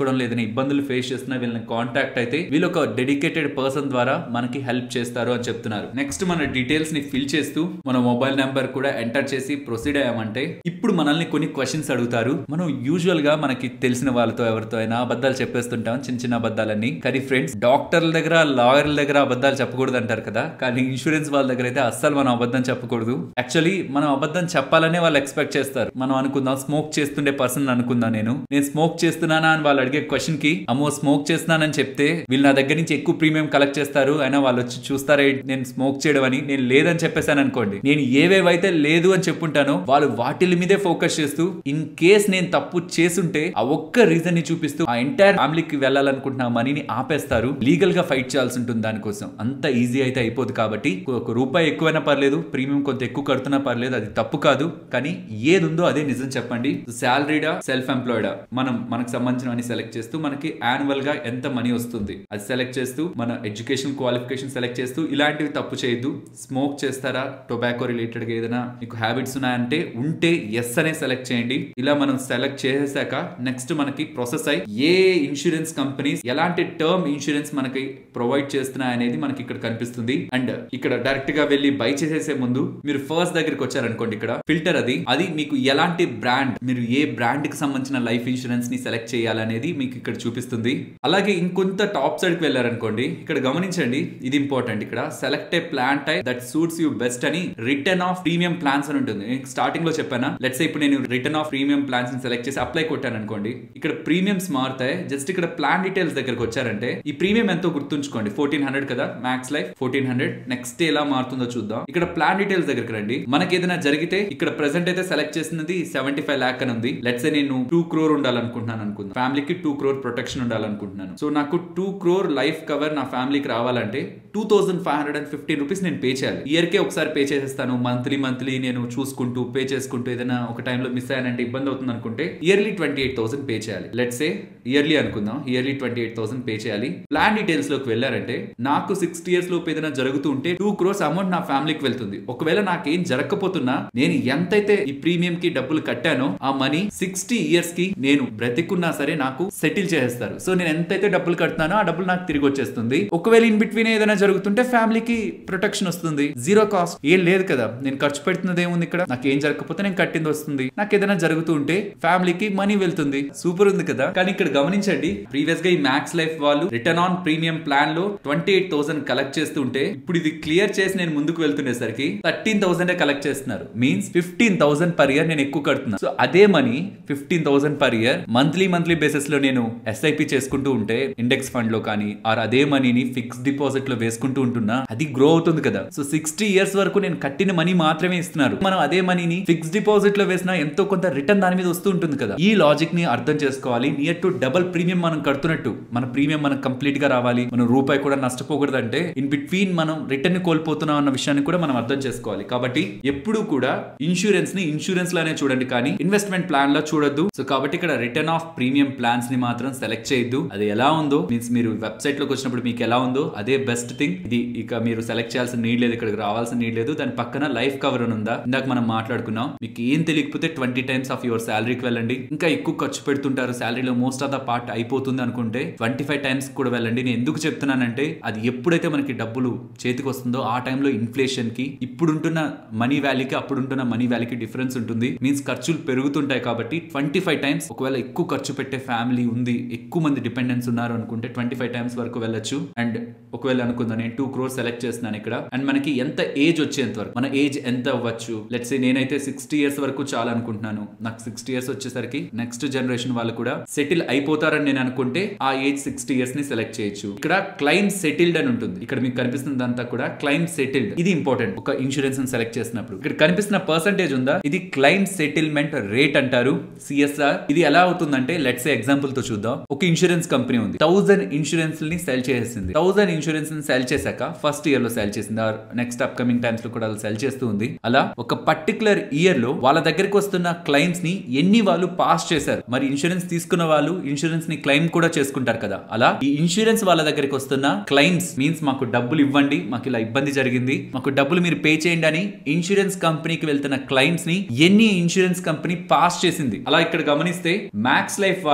చేసుకోవడం లేదని ఇబ్బందులు ఫేస్ చేస్తున్నా వీళ్ళని కాంటాక్ట్ అయితే వీళ్ళు ఒక డెడికేటెడ్ పర్సన్ ద్వారా మనకి హెల్ప్ చేస్తారు అని చెప్తున్నారు నెక్స్ట్ మన డీటెయిల్స్ ని ఫిల్ చేస్తూ మన మొబైల్ నెంబర్ కూడా ఎంటర్ చేసి ప్రొసీడ్ అయ్యామంటే ఇప్పుడు మనల్ని కొన్ని క్వశ్చన్స్ అడుగుతారు మనం యూజువల్ గా మనకి తెలిసిన వాళ్ళతో ఎవరితో అయినా అబద్ధాలు చెప్పేస్తుంటాం చిన్న చిన్న అబద్ధాలన్నీ కానీ ఫ్రెండ్స్ డాక్టర్ల దగ్గర లాయర్ల దగ్గర అబద్ధాలు చెప్పకూడదు అంటారు కదా కానీ ఇన్సూరెన్స్ వాళ్ళ దగ్గర అయితే అస్సలు మనం అబద్ధం చెప్పకూడదు యాక్చువల్లీ మనం అబద్ధం చెప్పాలనే వాళ్ళు ఎక్స్పెక్ట్ చేస్తారు మనం అనుకుందాం స్మోక్ చేస్తుండే పర్సన్ అనుకుందాం నేను నేను స్మోక్ చేస్తున్నానా అని వాళ్ళు అడిగే క్వశ్చన్ కి అమ్మో స్మోక్ చేస్తున్నానని చెప్తే వీళ్ళు నా దగ్గర నుంచి ఎక్కువ ప్రీమియం కలెక్ట్ చేస్తారు అయినా వాళ్ళు వచ్చి చూస్తారే నేను స్మోక్ చేయడం అని నేను లేదని చెప్పేసాను అనుకోండి నేను ఏవేవైతే లేదు అని చెప్పుంటానో వాళ్ళు వాటిల మీదే ఫోకస్ చేస్తూ ఇన్ కేస్ నేను తప్పు చేసుంటే ఆ ఒక్క రీజన్ ని చూపిస్తూ ఆ ఎంటైర్ ఫ్యామిలీకి వెళ్ళాలనుకుంటున్న ఆ మనీని ఆపేస్తారు లీగల్ గా ఫైట్ చేయాల్సి ఉంటుంది దానికోసం అంత ఈజీ అయితే అయిపోదు కాబట్టి ఒక రూపాయి ఎక్కువైనా పర్లేదు ప్రీమియం కొంత ఎక్కువ కడుతున్నా పర్లేదు అది తప్పు కాదు కానీ ఏది ఉందో అదే నిజం చెప్పండి శాలరీడా సెల్ఫ్ ఎంప్లాయిడా మనం మనకు సంబంధించిన సెలెక్ట్ చేస్తూ మనకి యాన్యువల్ గా ఎంత మనీ వస్తుంది అది సెలెక్ట్ చేస్తూ మన ఎడ్యుకేషన్ క్వాలిఫికేషన్ సెలెక్ట్ చేస్తూ ఇలాంటివి తప్పు చేయొద్దు స్మోక్ చేస్తారా టొబాకో రిలేటెడ్ గా ఏదైనా మీకు హ్యాబిట్స్ ఉన్నాయంటే ఉంటే ఎస్ అనే సెలెక్ట్ చేయండి ఇలా మనం సెలెక్ట్ చేసాక నెక్స్ట్ మనకి ప్రాసెస్ అయి ఏ ఇన్సూరెన్స్ కంపెనీస్ ఎలాంటి టర్మ్ ఇన్సూరెన్స్ మనకి ప్రొవైడ్ చేస్తున్నాయి అనేది మనకి ఇక్కడ కనిపిస్తుంది అండ్ ఇక్కడ డైరెక్ట్ గా వెళ్ళి బై చేసేసే ముందు మీరు ఫస్ట్ దగ్గరికి వచ్చారనుకోండి ఇక్కడ ఫిల్టర్ అది అది మీకు ఎలాంటి బ్రాండ్ మీరు ఏ బ్రాండ్ కి సంబంధించిన లైఫ్ ఇన్సూరెన్స్ ని సెలెక్ట్ చేయాలనేది మీకు ఇక్కడ చూపిస్తుంది అలాగే ఇంకొంత టాప్ సైడ్ కి వెళ్ళారనుకోండి ఇక్కడ గమనించండి ఇది ఇంపార్టెంట్ ఇక్కడ select a plan type that suits you best అని రిటర్న్ ఆఫ్ ప్రీమియం ప్లాన్స్ అని ఉంటుంది స్టార్టింగ్ లో చెప్పానా లెట్స్ ఇప్పుడు నేను రిటర్న్ ఆఫ్ ప్రీమియం ప్లాన్స్ ని సెలెక్ట్ చేసి అప్లై కొట్టాను అనుకోండి ఇక్కడ ప్రీమియమ్స్ మారుతాయి జస్ట్ ఇక్కడ ప్లాన్ డీటెయిల్స్ దగ్గరకు వచ్చారంటే ఈ ప్రీమియం ఎంతో గుర్తుంచుకోండి ఫోర్టీన్ హండ్రెడ్ కదా Max Life fourteen hundred next ఎలా మారుతుందో చూద్దాం ఇక్కడ ప్లాన్ డీటెయిల్స్ దగ్గరికి రండి మనకి ఏదైనా జరిగితే ఇక్కడ ప్రెసెంట్ అయితే సెలెక్ట్ చేసినది సెవెంటీ ఫైవ్ ల్యాక్ అని ఉంది లెట్స్ నేను టూ క్రోర్ ఉండాలనుకుంటున్నాను అనుకుందాం ఫ్యామిలీకి టూ క్రోర్ ప్రొటెక్షన్ ఉండాలనుకుంటున్నాను సో నాకు టూ క్రోర్ లైఫ్ కవర్ నా ఫ్యామిలీకి రావాలంటే two thousand five hundred and fifty rupees నేను పే చేయాలి ఇయర్ కే ఒకసారి పే చేసేస్తాను మంత్లీ మంత్లీ నేను చూసుకుంటూ పే చేసుకుంటూ ఏదైనా ఒక టైంలో మిస్ అయ్యానంటే ఇబ్బంది అవుతుంది అనుకుంటే yearly twenty eight thousand pay చేయాలి లెట్స్ ఏ ఇయర్లీ అనుకుందాం yearly twenty eight thousand pay చేయాలి ప్లాన్ డీటెయిల్స్ లోకి వెళ్ళారంటే నాకు సిక్స్టీ ఇయర్స్ లోపు ఏదైనా జరుగుతూ ఉంటే టూ క్రోర్స్ అమౌంట్ నా ఫ్యామిలీకి వెళ్తుంది ఒకవేళ నాకేం జరగకపోతున్నా నేను ఎంతైతే ఈ ప్రీమియం కి డబ్బులు కట్టానో ఆ మనీ సిక్స్టీ ఇయర్స్ కి నేను బ్రతికున్నా సరే నాకు సెటిల్ చేస్తారు సో నేను ఎంతైతే డబ్బులు కడుతున్నానో ఆ డబ్బులు నాకు తిరిగి వచ్చేస్తుంది ఒకవేళ ఇన్ బిట్వీన్ ఏదైనా జరుగుతుంటే ఫ్యామిలీకి ప్రొటెక్షన్ వస్తుంది జీరో కాస్ట్ ఏం లేదు కదా నేను ఖర్చు పెడుతున్నది ఏముంది ఇక్కడ నాకు ఏం జరగకపోతే నేను కట్టింది వస్తుంది నాకు ఏదైనా జరుగుతూ ఉంటే ఫ్యామిలీకి మనీ వెళ్తుంది సూపర్ ఉంది కదా కానీ ఇక్కడ గమనించండి ప్రీవియస్ గా ఈ మ్యాక్స్ లైఫ్ వాళ్ళు రిటర్న్ ఆన్ ప్రీమియం ప్లాన్ లో ట్వంటీ ఎయిట్ థౌసండ్ కలెక్ట్ చేస్తుంటే ఇప్పుడు ఇది క్లియర్ చేసి నేను ముందుకు వెళ్తుండేసరికి థర్టీన్ థౌసండ్ కలెక్ట్ చేస్తున్నారు means fifteen thousand per year నేను ఎక్కువ కడుతున్నా సో అదే money fifteen thousand per year monthly monthly basis లో నేను ఎస్ఐపి చేసుకుంటూ ఉంటే ఇండెక్స్ ఫండ్ లో కానీ ఆర్ అదే మనీని ఫిక్స్ డిపాజిట్ లో వేసుకుంటూ ఉంటున్నా అది గ్రో అవుతుంది కదా సో సిక్స్టీ ఇయర్స్ వరకు నేను కట్టిన మనీ మాత్రమే ఇస్తున్నారు మనం అదే మనీని ఫిక్స్ డిపాజిట్ లో వేసినా ఎంతో కొంత రిటర్న్ దాని మీద వస్తూ ఉంటుంది కదా ఈ లాజిక్ ని అర్థం చేసుకోవాలి నియర్ టు డబల్ ప్రీమియం మనం కడుతున్నట్టు మన ప్రీమియం మనం కంప్లీట్ గా రావాలి మనం రూపాయి కూడా నష్టపోకూడదు అంటే ఇన్ బిట్వీన్ మనం రిటర్న్ ని కోల్పోతున్నాం అన్న విషయాన్ని కూడా మనం అర్థం చేసుకోవాలి కాబట్టి ఎప్పుడు కూడా ఇన్సూరెన్స్ ని ఇన్సూరెన్స్ లానే చూడండి కానీ ఇన్వెస్ట్మెంట్ ప్లాన్ లో చూడొద్దు సో కాబట్టి ఇక్కడ రిటర్న్ ఆఫ్ ప్రీమియం ప్లాన్స్ ని మాత్రం సెలెక్ట్ చేయొద్దు అది ఎలా ఉందో మీన్స్ మీరు వెబ్సైట్ లోకి వచ్చినప్పుడు మీకు ఎలా ఉందో అదే బెస్ట్ థింగ్ ఇది ఇక మీరు సెలెక్ట్ చేయాల్సిన నీడ్ లేదు ఇక్కడికి రావాల్సిన నీడ్ లేదు దాని పక్కన లైఫ్ కవర్ అని ఉందా ఇందాక మనం మాట్లాడుకున్నాం మీకు ఏం తెలియకపోతే ట్వంటీ టైమ్స్ ఆఫ్ యువర్ శాలరీకి వెళ్ళండి ఇంకా ఎక్కువ ఖర్చు పెడుతుంటారు శాలరీలో మోస్ట్ ఆఫ్ ద పార్ట్ అయిపోతుంది అనుకుంటే ట్వంటీ ఫైవ్ టైమ్స్ కూడా వెళ్ళండి నేను ఎందుకు చెప్తున్నానంటే అది ఎప్పుడైతే మనకి డబ్బులు చేతికి వస్తుందో ఆ టైంలో ఇన్ఫ్లేషన్ కి ఇప్పుడుంటున్న మనీ వాల్యూకి అప్పుడుంటున్న మనీ వాల్యూకి డిఫరెన్స్ ఉంటుంది మీన్స్ ఖర్చులు పెరుగుతుంటాయి కాబట్టి ట్వంటీ ఫైవ్ టైమ్స్ ఒకవేళ ఎక్కువ ఖర్చు పెట్టే ఫ్యామిలీ ఉంది ఎక్కువ మంది డిపెండెన్స్ ఉన్నారు అనుకుంటే ట్వంటీ ఫైవ్ టైమ్స్ వరకు వెళ్ళొచ్చు అండ్ ఒకవేళ అనుకుందాం నేను టూ క్రోర్ సెలెక్ట్ చేస్తున్నాను ఇక్కడ అండ్ మనకి ఎంత ఏజ్ వచ్చేంత వరకు మన ఏజ్ ఎంత అవ్వచ్చు లెట్స్ నేనైతే సిక్స్టీ ఇయర్స్ వరకు చాలా అనుకుంటున్నాను నాకు సిక్స్టీ ఇయర్స్ వచ్చేసరికి నెక్స్ట్ జనరేషన్ వాళ్ళు కూడా సెటిల్ అయిపోతారని నేను అనుకుంటే ఆ ఏజ్ సిక్స్టీ ఇయర్స్ ని సెలెక్ట్ చేయొచ్చు ఇక్కడ క్లైమ్ సెటిల్డ్ అని ఉంటుంది ఇక్కడ మీకు కనిపిస్తుంది అంతా కూడా క్లైమ్ సెటిల్డ్ ఇది ఇంపార్టెంట్ ఒక ఇన్సూరెన్స్ సెలెక్ట్ చేసినప్పుడు ఇక్కడ కనిపిస్తున్న పర్సంటేజ్ ఉందా ఇది క్లైమ్ సెటిల్మెంట్ రేట్ అంటారు సిఎస్ఆర్ ఇది ఎలా అవుతుందంటే లెట్స్ ఎగ్జాంపుల్ తో చూద్దాం ఒక ఇన్సూరెన్స్ కంపెనీ ఉంది థౌసండ్ ఇన్సూరెన్స్ ని సెల్ చేసేసింది థౌసండ్ ఇన్సూరెన్స్ ని సెల్ చేశాక ఫస్ట్ ఇయర్ లో సెల్ చేసింది or next upcoming times లో కూడా సెల్ చేస్తూ ఉంది అలా ఒక పర్టికులర్ ఇయర్ లో వాళ్ళ దగ్గరికి వస్తున్న క్లైమ్స్ ని ఎన్ని వాళ్ళు పాస్ చేశారు మరి ఇన్సూరెన్స్ తీసుకున్న వాళ్ళు ఇన్సూరెన్స్ ని క్లైమ్ కూడా చేసుకుంటారు కదా అలా ఈ ఇన్సూరెన్స్ వాళ్ళ దగ్గరికి వస్తున్న క్లైమ్స్ మీన్స్ మాకు డబ్బులు ఇవ్వండి మాకు ఇలా ఇబ్బంది జరిగింది మాకు డబ్బులు మీరు పే చేయండి అని ఇన్సూరెన్స్ కంపెనీకి వెళ్తున్న క్లైమ్స్ ని ఎన్ని ఇన్సూరెన్స్ కంపెనీ పాస్ చేసింది అలా ఇక్కడ గమనిస్తే మ్యాక్స్ లైఫ్ వాళ్ళు ఇక్కడ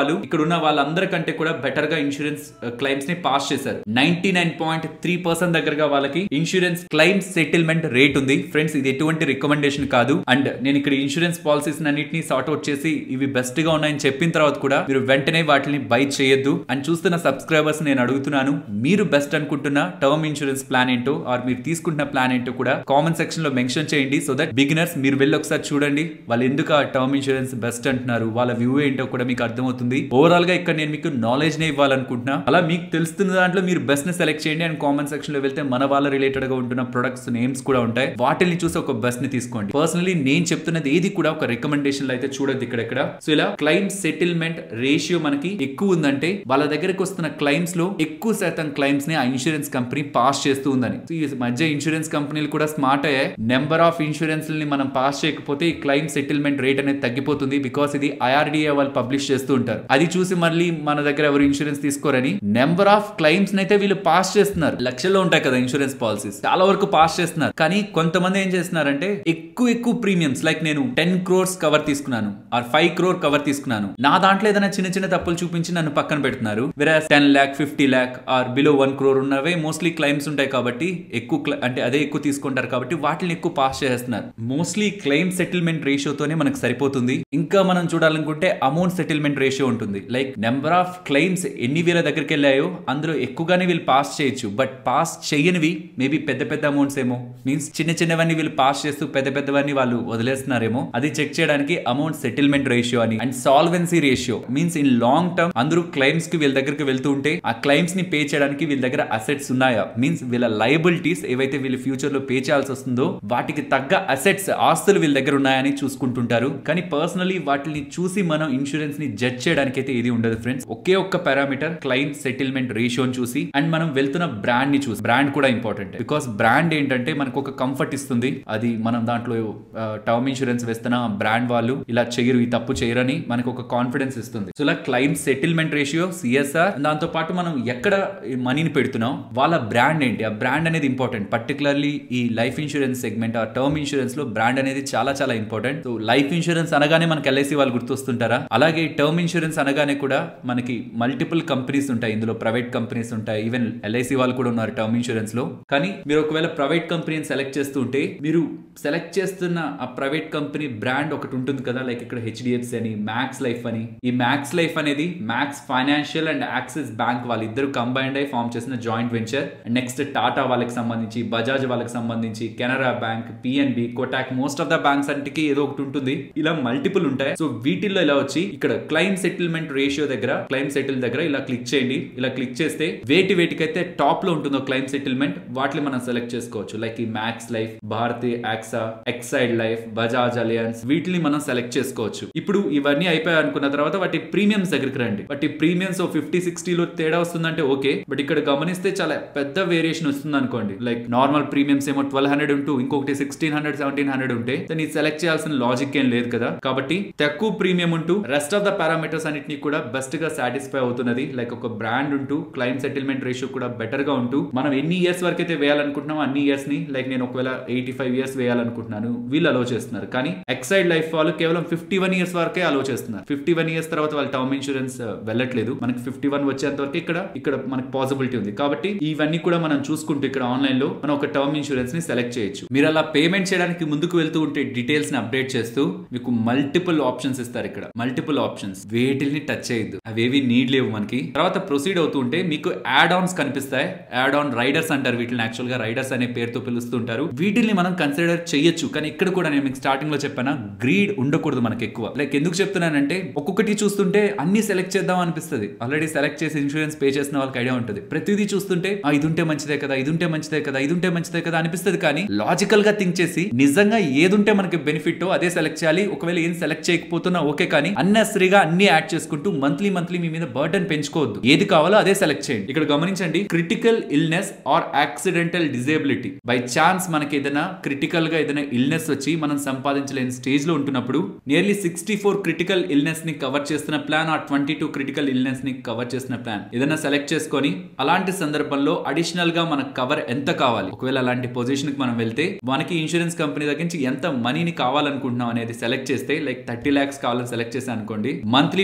ఇక్కడున్న వాళ్ళందరికంటే కూడా బెటర్ గా ఇన్సూరెన్స్ క్లైమ్స్ ని పాస్ చేశారు ninety nine point three percent దగ్గరగా వాళ్ళకి ఇన్సూరెన్స్ క్లైమ్స్ సెటిల్మెంట్ రేట్ ఉంది ఫ్రెండ్స్ ఇది ఎటువంటి రికమెండేషన్ కాదు అండ్ నేను ఇక్కడ ఇన్సూరెన్స్ పాలసీస్ అన్నింటినీ సార్ట్ అవుట్ చేసి ఇవి బెస్ట్ గా ఉన్నాయని చెప్పిన తర్వాత కూడా మీరు వెంటనే వాటిని బై చేయొద్దు అండ్ చూస్తున్న సబ్స్క్రైబర్స్ నేను అడుగుతున్నాను మీరు బెస్ట్ అనుకుంటున్న టర్మ్ ఇన్సూరెన్స్ ప్లాన్ ఏంటో ఆర్ మీరు తీసుకుంటున్న ప్లాన్ ఏంటో కూడా కామెంట్ సెక్షన్ లో మెన్షన్ చేయండి సో దట్ బిగినర్స్ మీరు వెళ్ళి ఒకసారి చూడండి వాళ్ళు ఎందుకు ఆ టర్మ్ ఇన్సూరెన్స్ బెస్ట్ అంటున్నారు వాళ్ళ వ్యూ ఏంటో కూడా మీకు అర్థమవుతుంది ఓవరాల్ గా ఇక్కడ నేను మీకు నాలెడ్జ్ నే ఇవ్వాలనుకుంటున్నా అలా మీకు తెలుస్తున్న దాంట్లో మీరు బెస్ట్ ని సెలెక్ట్ చేయండి అండ్ కామెంట్ సెక్షన్ లో వెళ్తే మన వాళ్ళ రిలేటెడ్ గా ఉంటున్న ప్రొడక్ట్స్ నేమ్స్ కూడా ఉంటాయి వాటిని చూసి ఒక బెస్ట్ ని తీసుకోండి పర్సనలీ నేను చెప్తున్నది ఏది కూడా ఒక రికమెండేషన్ అయితే చూడొద్దు ఇక్కడెక్కడ సో ఇలా క్లైమ్ సెటిల్మెంట్ రేషియో మనకి ఎక్కువ ఉందంటే వాళ్ళ దగ్గరకు వస్తున్న క్లైమ్స్ లో ఎక్కువ శాతం క్లైమ్స్ ని ఆ ఇన్సూరెన్స్ కంపెనీ పాస్ చేస్తూ ఉందని సో ఈ మధ్య ఇన్సూరెన్స్ కంపెనీలు కూడా స్మార్ట్ అయ్యాయి నెంబర్ ఆఫ్ ఇన్సూరెన్స్ ని మనం పాస్ చేయకపోతే ఈ క్లైమ్ సెటిల్మెంట్ రేట్ అనేది తగ్గిపోతుంది బికాస్ ఇది ఐఆర్డిఏ వాళ్ళు పబ్లిష్ చేస్తూ ఉంటారు అది చూసి మళ్ళీ మన దగ్గర ఎవరు ఇన్సూరెన్స్ తీసుకోరని నెంబర్ ఆఫ్ క్లైమ్స్ అయితే వీళ్ళు పాస్ చేస్తున్నారు లక్షల్లో ఉంటాయి కదా ఇన్సూరెన్స్ పాలసీస్ చాలా వరకు పాస్ చేస్తున్నారు కానీ కొంతమంది ఏం చేస్తున్నారంటే ఎక్కువ ఎక్కువ ప్రీమియమ్స్ లైక్ నేను టెన్ క్రోర్స్ కవర్ తీసుకున్నాను ఆర్ ఫైవ్ క్రోర్ కవర్ తీసుకున్నాను నా దాంట్లో ఏదైనా చిన్న చిన్న తప్పులు చూపించి నన్ను పక్కన పెడుతున్నారు వేరే ten lakh fifty lakh or below one crore ఉన్నవే మోస్ట్లీ క్లైమ్స్ ఉంటాయి కాబట్టి ఎక్కువ cl- అంటే అదే ఎక్కువ తీసుకుంటారు కాబట్టి వాటిని ఎక్కువ పాస్ చేస్తున్నారు మోస్ట్లీ క్లెయిమ్ సెటిల్మెంట్ రేషియోతోనే మనకు సరిపోతుంది ఇంకా మనం చూడాలనుకుంటే అమౌంట్ సెటిల్మెంట్ రేషియో ఉంటుంది లైక్ నెంబర్ ఆఫ్ క్లెయిమ్స్ ఎన్ని వీళ్ళ దగ్గరికి వెళ్ళాయో అందులో ఎక్కువగానే వీళ్ళు పాస్ చేయొచ్చు బట్ పాస్ చేయనివి మేబీ పెద్ద పెద్ద అమౌంట్స్ ఏమో మీన్స్ చిన్న చిన్నవన్నీ వీళ్ళు పాస్ చేస్తూ పెద్ద పెద్దవన్నీ వాళ్ళు వదిలేస్తున్నారేమో అది చెక్ చేయడానికి అమౌంట్ సెటిల్మెంట్ రేషియో అని and solvency ratio means in long term అందరూ క్లైమ్స్ కి వీళ్ళ దగ్గరికి వెళ్తూ ఉంటే ఆ క్లైమ్స్ ని పే చేయడానికి వీళ్ళ దగ్గర అసెట్స్ ఉన్నాయా మీన్స్ వీళ్ళ లయబిలిటీస్ ఏవైతే వీళ్ళు ఫ్యూచర్ లో పే చేయాల్సి వస్తుందో వాటికి తగ్గ అసెట్స్ ఆస్తులు వీళ్ళ దగ్గర ఉన్నాయని చూసుకుంటుంటారు కానీ పర్సనలీ వాటిని చూసి మనం ఇన్సూరెన్స్ ని జడ్జ్ చేయడానికి అయితే ఇది ఉండదు ఫ్రెండ్స్ ఒకే ఒక్క పారామీటర్ క్లైమ్ సెటిల్మెంట్ రేషియోని చూసి అండ్ మనం వెళ్తున్న బ్రాండ్ ని చూసి బ్రాండ్ కూడా ఇంపార్టెంట్ బికాస్ బ్రాండ్ ఏంటంటే మనకు ఒక కంఫర్ట్ ఇస్తుంది అది మనం దాంట్లో టర్మ్ ఇన్సూరెన్స్ వేస్తున్న బ్రాండ్ వాళ్ళు ఇలా చేయరు ఈ తప్పు చేయరని మనకు ఒక కాన్ఫిడెన్స్ ఇస్తుంది సో ఇలా క్లైమ్ సెటిల్మెంట్ రేషియో సిఎస్ఆర్ దాంతో పాటు మనం ఎక్కడ ఈ మనీని పెడుతున్నాం వాళ్ళ బ్రాండ్ ఏంటి ఆ బ్రాండ్ అనేది ఇంపార్టెంట్ పర్టికులర్లీ ఈ లైఫ్ ఇన్సూరెన్స్ సెగ్మెంట్ ఆ టర్మ్ ఇన్సూరెన్స్ లో బ్రాండ్ అనేది చాలా చాలా ఇంపార్టెంట్ సో లైఫ్ ఇన్సూరెన్స్ అనగానే మనకి ఎల్ఐసి వాళ్ళు గుర్తొస్తుంటారా అలాగే టర్మ్ ఇన్సూరెన్స్ అనగానే కూడా మనకి మల్టిపుల్ కంపెనీస్ ఉంటాయి ఇందులో ప్రైవేట్ కంపెనీస్ ఉంటాయి ఈవెన్ ఎల్ఐసి వాళ్ళు కూడా ఉన్నారు టర్మ్ ఇన్సూరెన్స్ లో కానీ మీరు ఒకవేళ ప్రైవేట్ కంపెనీని సెలెక్ట్ చేస్తూ ఉంటే మీరు సెలెక్ట్ చేస్తున్న ఆ ప్రైవేట్ కంపెనీ బ్రాండ్ ఒకటి ఉంటుంది కదా లైక్ ఇక్కడ హెచ్డిఎఫ్సి అని మ్యాక్స్ లైఫ్ అని ఈ మ్యాక్స్ లైఫ్ అనేది Max Financial and Axis Bank వాళ్ళిద్దరు కంబైన్డ్ అయి ఫామ్ చేసిన జాయింట్ వెంచర్ నెక్స్ట్ టాటా వాళ్ళకి సంబంధించి బజాజ్ వాళ్ళకి సంబంధించి Canara Bank PNB Kotak most of the banks అంటికి ఏదో ఒకటి ఉంటుంది ఇలా మల్టిపుల్ ఉంటాయి సో వీటిల్లో ఇలా వచ్చి ఇక్కడ క్లైమ్ సెటిల్మెంట్ రేషియో దగ్గర క్లైమ్ సెటిల్ దగ్గర ఇలా క్లిక్ చేయండి ఇలా క్లిక్ చేస్తే వేటి వేటికైతే టాప్ లో ఉంటుందో క్లైమ్ సెటిల్మెంట్ వాటిని మనం సెలెక్ట్ చేసుకోవచ్చు లైక్ ఈ Max Life Bharti AXA Exide Life Bajaj Allianz వీటిని మనం సెలెక్ట్ చేసుకోవచ్చు ఇప్పుడు ఇవన్నీ అయిపోయాయి అనుకున్న తర్వాత వాటి ప్రీమియమ్స్ దగ్గరికి రండి వాటి ప్రీమియమ్స్ ఫిఫ్టీ సిక్స్టీలో తేడా వస్తుందంటే ఓకే బట్ ఇక్కడ గమనిస్తే చాలా పెద్ద వేరియేషన్ వస్తుంది అనుకోండి లైక్ నార్మల్ ప్రీమియమ్స్ ఏమో ట్వెల్వ్ హండ్రెడ్ ఉంటూ ఇంకొకటి సిక్స్టీన్ హండ్రెడ్ సెవెంటీన్ హండ్రెడ్ ఉంటే దాన్ని సెలెక్ట్ చేయాల్సిన లాజిక్ ఏం లేదు కదా కాబట్టి తక్కువ ప్రీమియం ఉంటూ రెస్ట్ ఆఫ్ ద పారామీటర్స్ అన్నిటిని కూడా బెస్ట్ గా సాటిస్ఫై అవుతున్నది లైక్ ఒక బ్రాండ్ ఉంటూ క్లైమ్ సెటిల్మెంట్ రేషియో కూడా బెటర్ గా ఉంటూ మనం ఎన్ని ఇయర్స్ వరకు అయితే వేయాలనుకుంటున్నామో అన్ని ఇయర్స్ ని లైక్ నేను ఒకవేళ ఎయిటీ ఫైవ్ ఇయర్స్ వేయాలనుకుంటున్నాను వీళ్ళు అలో చేస్తున్నారు కానీ ఎక్సైడ్ లైఫ్ వాళ్ళు కేవలం ఫిఫ్టీ వన్ ఇయర్స్ వరకే అలో చేస్తున్నారు ఫిఫ్టీ వన్ ఇయర్స్ తర్వాత వాళ్ళు టర్మ్ ఇన్సూరెన్స్ వెళ్ళట్లేదు మనకి ఫిఫ్టీ వన్ వచ్చేంత వరకు ఇక్కడ ఇక్కడ మనకి పాసిబిలిటీ ఉంది కాబట్టి ఇవన్నీ కూడా మనం చూసుకుంటూ ఇక్కడ ఆన్లైన్ లో మనం ఒక టర్మ్ ఇన్సూరెన్స్ ని సెలెక్ట్ చేయొచ్చు మీరు అలా పేమెంట్ చేయడానికి ముందుకు వెళ్తూ ఉంటే డీటెయిల్స్ ని అప్డేట్ చేస్తూ మీకు మల్టిపుల్ ఆప్షన్స్ ఇస్తారు ఇక్కడ మల్టిపుల్ ఆప్షన్స్ వేటిల్ని టచ్ చేయొద్దు అవేవి నీడ్ లేవు మనకి తర్వాత ప్రొసీడ్ అవుతూ ఉంటే మీకు యాడ్ ఆన్స్ కనిపిస్తాయి యాడ్ ఆన్ రైడర్స్ అంటారు వీటిని యాక్చువల్ గా రైడర్స్ అనే పేరుతో పిలుస్తుంటారు వీటిని మనం కన్సిడర్ చేయొచ్చు కానీ ఇక్కడ కూడా నేను మీకు స్టార్టింగ్ లో చెప్పాను గ్రీడ్ ఉండకూడదు మనకి ఎక్కువ లైక్ ఎందుకు చెప్తున్నానంటే ఒక్కొక్కటి చూస్తుంటే అన్ని సెలెక్ట్ చేద్దాం అనిపిస్తుంది ఆల్రెడీ సెలెక్ట్ చేసి ఇన్సూరెన్స్ పే చేసిన వాళ్ళకి ఐడియా ఉంటుంది ప్రతిదీ చూస్తుంటే "ఆ, ఇది ఉంటే మంచిదే కదా ఇది ఉంటే మంచిదే కదా ఇది ఉంటే మంచిదే కదా అనిపిస్తుంది కానీ లాజికల్ గా థింక్ చేసి నిజంగా ఏది ఉంటే మనకి బెనిఫిట్ అదే సెలెక్ట్ చేయాలి ఒకవేళ ఏం సెలెక్ట్ చేయకపోతున్నా ఓకే కానీ అన్నెసరీగా అన్ని యాడ్ చేసుకుంటూ మంత్లీ మంత్లీ మీ మీద బర్డన్ పెంచుకోవద్దు ఏది కావాలో అదే సెలెక్ట్ చేయండి ఇక్కడ గమనించండి critical illness or accidental disability by chance మనకి ఏదైనా క్రిటికల్ గా ఏదైనా ఇల్నెస్ వచ్చి మనం సంపాదించలేని స్టేజ్ లో ఉంటున్నప్పుడు nearly sixty four critical illness ని కవర్ చేస్తున్న ప్లాన్ ఆ ట్వంటీ టూ క్రిటికల్ ఇల్నెస్ ని కవర్ చేసిన ప్లాన్ ఏదైనా సెలెక్ట్ చేసుకొని అలాంటి సందర్భంలో అడిషనల్ గా మనకు కవర్ ఎంత కావాలి ఒకవేళ అలాంటి పొజిషన్ కి మనం వెళ్తే మనకి ఇన్సూరెన్స్ కంపెనీ దగ్గర నుంచి ఎంత మనీని కావాలనుకుంటున్నాం అనేది సెలెక్ట్ చేస్తే లైక్ థర్టీ లాక్స్ కావాలని సెలెక్ట్ చేశాను అనుకోండి మంత్లీ మంత్లీ నేను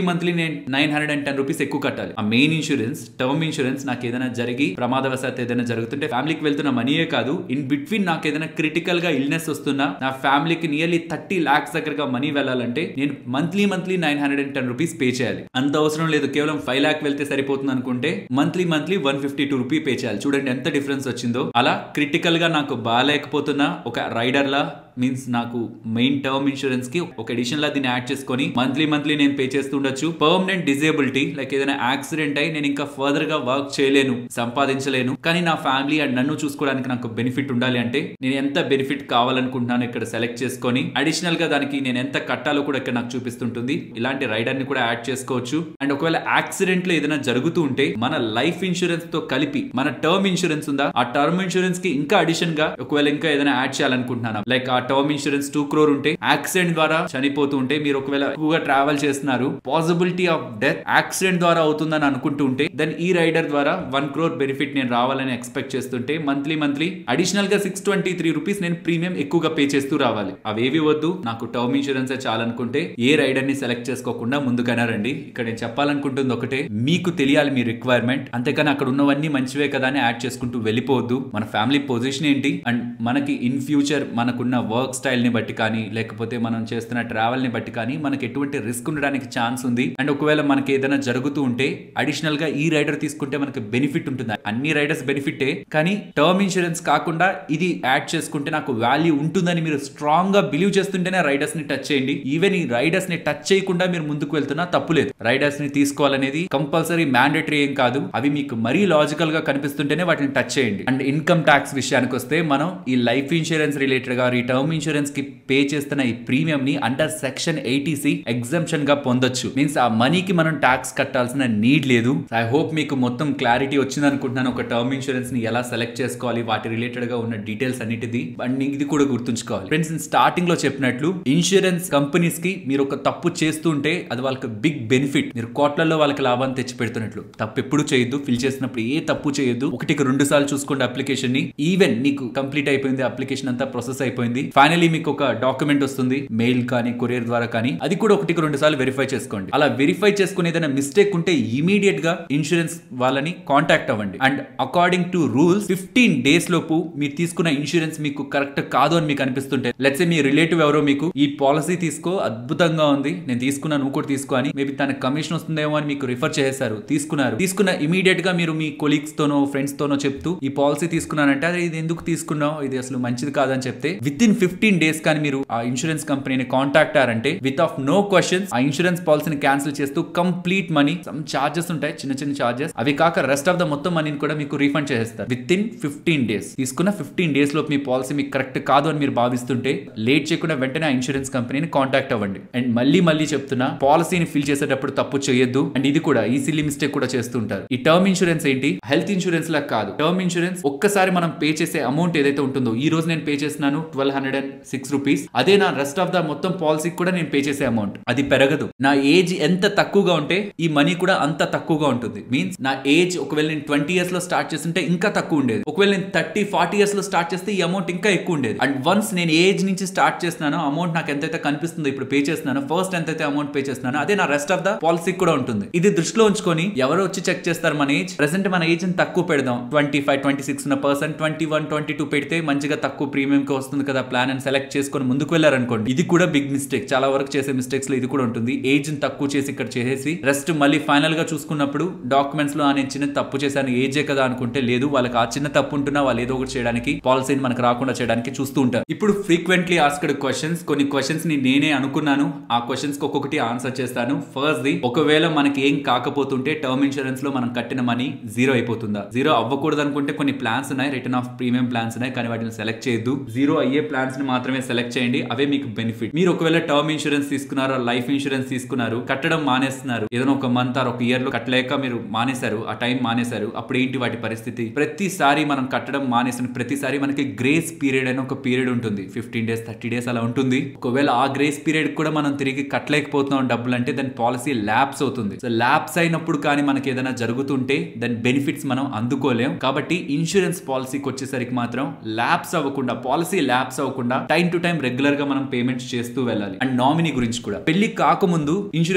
నేను nine hundred and ten rupees ఎక్కువ కట్టాలి ఆ మెయిన్ ఇన్సూరెన్స్ టర్మ్ ఇన్సూరెన్స్ నాకు ఏదైనా జరిగి ప్రమాదవశాత్ ఏదైనా జరుగుతుంటే ఫ్యామిలీకి వెళ్తున్న మనీయే కాదు ఇన్ బిట్వీన్ నాకు ఏదైనా క్రిటికల్ గా ఇల్నెస్ వస్తున్నా నా ఫ్యామిలీకి నియర్లీ థర్టీ లాక్స్ దగ్గరగా మనీ వెళ్ళాలంటే నేను monthly monthly nine hundred and ten rupees pay చేయాలి అంత అవసరం లేదు కేవలం ఫైవ్ లాక్ వెళ్తే సరిపోతుంది అనుకుంటే monthly monthly one fifty two rupee pay చేయాలి చూడండి ఎంత డిఫరెన్స్ వచ్చిందో అలా క్రిటికల్ గా నాకు బాగాలేకపోతున్నా ఒక రైడర్ లా మీన్స్ నాకు మెయిన్ టర్మ్ ఇన్సూరెన్స్ కి ఒక ఎడిషన్ లా దీన్ని యాడ్ చేసుకొని మంత్లీ మంత్లీ నేను పే చేస్తుండొచ్చు పర్మనెంట్ డిజేబిలిటీ లైక్ ఏదైనా యాక్సిడెంట్ అయి నేను ఇంకా ఫర్దర్ గా వర్క్ చేయలేను సంపాదించలేను కానీ నా ఫ్యామిలీ అండ్ నన్ను చూసుకోవడానికి నాకు బెనిఫిట్ ఉండాలి అంటే నేను ఎంత బెనిఫిట్ కావాలనుకుంటున్నాను ఇక్కడ సెలెక్ట్ చేసుకొని అడిషనల్ గా దానికి నేను ఎంత కట్టాలో కూడా ఇక్కడ నాకు చూపిస్తుంటుంది ఇలాంటి రైడర్ ని కూడా యాడ్ చేసుకోవచ్చు అండ్ ఒకవేళ యాక్సిడెంట్ లో ఏదైనా జరుగుతూ ఉంటే మన లైఫ్ ఇన్సూరెన్స్ తో కలిపి మన టర్మ్ ఇన్సూరెన్స్ ఉందా ఆ టర్మ్ ఇన్సూరెన్స్ కి ఇంకా అడిషన్ గా ఒకవేళ ఇంకా ఏదైనా యాడ్ చేయాలనుకుంటున్నాను లైక్ ఆ టర్మ్ ఇన్సూరెన్స్ టూ క్రోర్ ఉంటే యాక్సిడెంట్ ద్వారా చనిపోతూ ఉంటే మీరు ఒకవేళ ఎక్కువగా ట్రావెల్ చేస్తున్నారు పాసిబిలిటీ ఆఫ్ డెత్ యాక్సిడెంట్ ద్వారా అవుతుందని అనుకుంటూ ఉంటే దెన్ ఈ రైడర్ ద్వారా వన్ క్రోర్ బెనిఫిట్ నేను రావాలని ఎక్స్పెక్ట్ చేస్తుంటే మంత్లీ మంత్లీ అడిషనల్ గా సిక్స్ ట్వంటీ త్రీ రూపీస్ నేను ప్రీమియం ఎక్కువగా పే చేస్తూ రావాలి అవేవి వద్దు నాకు టర్మ్ ఇన్సూరెన్స్ చాలనుకుంటే ఏ రైడర్ ని సెలెక్ట్ చేసుకోకుండా ముందుకైనా రండి ఇక్కడ నేను చెప్పాలనుకుంటుంది ఒకటే మీకు తెలియాలి మీ రిక్వైర్మెంట్ అంతేకాని అక్కడ ఉన్నవన్నీ మంచివే కదా అని యాడ్ చేసుకుంటూ వెళ్ళిపోవద్దు మన ఫ్యామిలీ పొజిషన్ ఏంటి అండ్ మనకి ఇన్ ఫ్యూచర్ మనకున్న వర్క్ స్టైల్ ని బట్టి కానీ లేకపోతే మనం చేస్తున్న ట్రావెల్ ని బట్టి కానీ మనకి ఎటువంటి రిస్క్ ఉండడానికి ఛాన్స్ ఉంది అండ్ ఒకవేళ మనకి ఏదైనా జరుగుతూ ఉంటే అడిషనల్ గా ఈ రైడర్ తీసుకుంటే మనకి బెనిఫిట్ ఉంటుంది అన్ని రైడర్స్ బెనిఫిటే కానీ టర్మ్ ఇన్సూరెన్స్ కాకుండా ఇది యాడ్ చేసుకుంటే నాకు వాల్యూ ఉంటుందని మీరు స్ట్రాంగ్ గా బిలీవ్ చేస్తుంటేనే రైడర్స్ ని టచ్ చేయండి ఈవెన్ ఈ రైడర్స్ ని టచ్ చేయకుండా మీరు ముందుకు వెళ్తున్నా తప్పులేదు రైడర్స్ ని తీసుకోవాలనేది కంపల్సరీ మ్యాండేటరీ ఏం కాదు అవి మీకు మరీ లాజికల్ గా కనిపిస్తుంటేనే వాటిని టచ్ చేయండి అండ్ ఇన్కమ్ ట్యాక్స్ విషయానికి వస్తే మనం ఈ లైఫ్ ఇన్సూరెన్స్ రిలేటెడ్ గా ఈ టర్మ్ ఇన్సూరెన్స్ కి పే చేస్తున్న ఈ ప్రీమియం ని అండర్ సెక్షన్ ఎయిటీసీ ఎగ్జంప్షన్ గా పొందొచ్చు మీన్స్ ఆ మనీకి మనం ట్యాక్స్ కట్టాల్సిన నీడ్ లేదు ఐ హోప్ మీకు మొత్తం క్లారిటీ వచ్చింది అనుకుంటున్నాను ఒక టర్మ్ ఇన్సూరెన్స్ ని ఎలా సెలెక్ట్ చేసుకోవాలి వాటి రిలేటెడ్ గా ఉన్న డీటెయిల్స్ అన్నిటిది అండ్ ఇది కూడా గుర్తుంచుకోవాలి ఫ్రెండ్స్ స్టార్టింగ్ లో చెప్పినట్లు ఇన్సూరెన్స్ కంపెనీస్ కి మీరు ఒక తప్పు చేస్తుంటే అది వాళ్ళకి బిగ్ బెనిఫిట్ మీరు కోట్లలో వాళ్ళకి లాభాన్ని తెచ్చి పెడుతున్నట్లు తప్పు ఎప్పుడు చేయొద్దు ఫిల్ చేసినప్పుడు ఏ తప్పు చేయొద్దు ఒకటికి రెండు సార్లు చూసుకోండి అప్లికేషన్ ని ఈవెన్ నీకు కంప్లీట్ అయిపోయింది అప్లికేషన్ అంతా ప్రాసెస్ అయిపోయింది ఫైనలీ మీకు ఒక డాక్యుమెంట్ వస్తుంది మెయిల్ కానీ కొరియర్ ద్వారా కానీ అది కూడా ఒకటికి రెండు సార్లు వెరిఫై చేసుకోండి అలా వెరిఫై చేసుకుని ఏదైనా మిస్టేక్ ఉంటే ఇమీడియట్ గా ఇన్సూరెన్స్ వాళ్ళని కాంటాక్ట్ అవ్వండి and according to rules fifteen days లోపు మీరు తీసుకున్న ఇన్సూరెన్స్ మీకు కరెక్ట్ కాదు అని మీకు అనిపిస్తుంటే లెట్స్ మీ రిలేటివ్ ఎవరో మీకు ఈ పాలసీ తీసుకో అద్భుతంగా ఉంది నేను తీసుకున్నా నువ్వు కూడా తీసుకో అని మేబీ తన కమిషన్ వస్తుందేమో అని మీకు రిఫర్ చేశారు తీసుకున్నారు తీసుకున్న ఇమీడియట్ గా మీరు మీ కొలీగ్స్ తోనో ఫ్రెండ్స్ తోనో చెప్తూ ఈ పాలసీ తీసుకున్నానంటే అదే ఇది ఎందుకు తీసుకున్నావు ఇది అసలు మంచిది కాదని చెప్తే విత్ ఇన్ ఫిఫ్టీన్ డేస్ కానీ మీరు ఆ ఇన్సూరెన్స్ కంపెనీని కాంటాక్ట్ అయ్యారంటే విత్ ఆఫ్ నో క్వశ్చన్స్ ఆ ఇన్సూరెన్స్ పాలసీని క్యాన్సిల్ చేస్తూ కంప్లీట్ మనీ సమ్ చార్జెస్ ఉంటాయి చిన్న చిన్న చార్జెస్ అవి కాక రెస్ట్ ఆఫ్ ద మొత్తం మనీని కూడా మీకు రీఫండ్ చేస్తారు విత్ ఇన్ ఫిఫ్టీన్ డేస్ తీసుకున్న ఫిఫ్టీన్ డేస్ లో మీ పాలసీ మీకు కరెక్ట్ కాదు అని మీరు భావిస్తుంటే లేట్ చేయకుండా వెంటనే ఆ ఇన్సూరెన్స్ కంపెనీని కాంటాక్ట్ అవ్వండి అండ్ మళ్ళీ మళ్ళీ చెప్తున్నా పాలసీని ఫిల్ చేసేటప్పుడు తప్పు చేయొద్దు అండ్ ఇది కూడా ఈజీలీ మిస్టేక్ కూడా చేస్తుంటారు ఈ టర్మ్ ఇన్సూరెన్స్ ఏంటి హెల్త్ ఇన్సూరెన్స్ లా కాదు టర్మ్ ఇన్సూరెన్స్ ఒక్కసారి మనం పే చేసే అమౌంట్ ఏదైతే ఉంటుందో ఈ రోజు నేను పే చేస్తున్నాను twelve hundred and six rupees అదే నా రెస్ట్ ఆఫ్ ద మొత్తం పాలసీకి కూడా నేను పే చేసే అమౌంట్ అది పెరగదు నా ఏజ్ ఎంత తక్కువగా ఉంటే ఈ మనీ కూడా అంత తక్కువగా ఉంటుంది మీన్స్ నా ఏజ్ ఒకవేళ నేను ట్వంటీ ఇయర్స్ లో స్టార్ట్ చేస్తుంటే ఇంకా తక్కువ ఉండేది ఒకవేళ నేను థర్టీ ఫార్టీ ఇయర్స్ లో స్టార్ట్ చేస్తే ఈ అమౌంట్ ఇంకా ఎక్కువ ఉండేది అండ్ వన్స్ నేను ఏజ్ నుంచి స్టార్ట్ చేస్తున్నానో అమౌంట్ నాకు ఎంతైతే కనిపిస్తుందో ఇప్పుడు పే చేస్తున్నాను ఫస్ట్ ఎంతైతే అమౌంట్ పే చేస్తున్నానో అదే నా రెస్ట్ ఆఫ్ ద పాలసీ కూడా ఉంటుంది ఇది దృష్టిలో ఉంచుకొని ఎవరు వచ్చి చెక్ చేస్తారు మన ఏజ్ ప్రెసెంట్ మన ఏజ్ తక్కువ పెడదాం ట్వంటీ ఫైవ్ ట్వంటీ సిక్స్ ఉన్న person twenty one twenty two పెడితే మంచిగా తక్కువ ప్రీమియం కి వస్తుంది కదా ప్లాన్ అని సెలెక్ట్ చేసుకొని ముందుకు వెళ్ళారనుకోండి ఇది కూడా బిగ్ మిస్టేక్ చాలా వరకు చేసే మిస్టేక్స్ లో ఇది కూడా ఉంటుంది ఏజ్ తక్కువ చేసి ఇక్కడ చేసేసి రెస్ట్ మళ్ళీ ఫైనల్ గా చూసుకున్నప్పుడు డాక్యుమెంట్స్ లో నేను చిన్న తప్పు చేశాను ఏజే కదా అనుకుంటే లేదు వాళ్ళకి ఆ చిన్న తప్పు ఉంటున్నా వాళ్ళు ఏదో ఒకటి చేయడానికి పాలసీని మనకు రాకుండా చేయడానికి చూస్తూ ఉంటారు ఇప్పుడు ఫ్రీక్వెంట్లీ ఆస్క్డ్ క్వశ్చన్స్ కొన్ని క్వశ్చన్స్ ని నేనే అనుకున్నాను ఆ క్వశ్చన్స్ కి ఒక్కొక్కటి ఆన్సర్ చేస్తాను ఫస్ట్ ది ఒకవేళ మనకి ఏం కాకపోతుంటే టర్మ్ ఇన్సూరెన్స్ లో మనం కట్టిన మనీ జీరో అయిపోతుందా జీరో అవ్వకూడదు అనుకుంటే కొన్ని ప్లాన్స్ ఉన్నాయి రిటర్న్ ఆఫ్ ప్రీమియం ప్లాన్స్ ఉన్నాయి కానీ వాటిని సెలెక్ట్ చేయొద్దు జీరో అయ్యే ప్లాన్స్ ని మాత్రమే సెలెక్ట్ చేయండి అవే మీకు బెనిఫిట్ మీరు ఒకవేళ టర్మ్ ఇన్సూరెన్స్ తీసుకున్నారు లైఫ్ ఇన్సూరెన్స్ తీసుకున్నారు కట్టడం మానేస్తున్నారు ఏదైనా ఒక మంత్ ఆర్ ఒక ఇయర్ లో కట్టలేక మీరు మానేశారు ఆ టైం మానేశారు అప్పుడు ఏంటి వాటి పరిస్థితి ప్రతిసారి మనం కట్టడం మానేసిన ప్రతిసారి మనకి గ్రేస్ పీరియడ్ అని ఒక పీరియడ్ ఉంటుంది ఫిఫ్టీన్ డేస్ థర్టీ డేస్ అలా ఉంటుంది ఒకవేళ ఆ గ్రేస్ పీరియడ్ కూడా మనం తిరిగి కట్టలేకపోతున్నాం డబ్బులు అంటే దాని పాలసీ ల్యాప్స్ అవుతుంది సో ల్యాప్స్ అయినప్పుడు కానీ మనకి ఏదైనా జరుగుతుంటే దాని బెనిఫిట్స్ మనం అందుకోలేం కాబట్టి ఇన్సూరెన్స్ పాలసీకి వచ్చేసరికి మాత్రం ల్యాప్స్ అవ్వకుండా పాలసీ ల్యాప్స్ అవ్వకుండా టైం టు టైం రెగ్యులర్ గా మనం పేమెంట్స్ చేస్తూ వెళ్ళాలి అండ్ నామినీ గురించి కూడా పెళ్లి కాకముందు ఇన్సూరెన్స్ తీసుకుంటే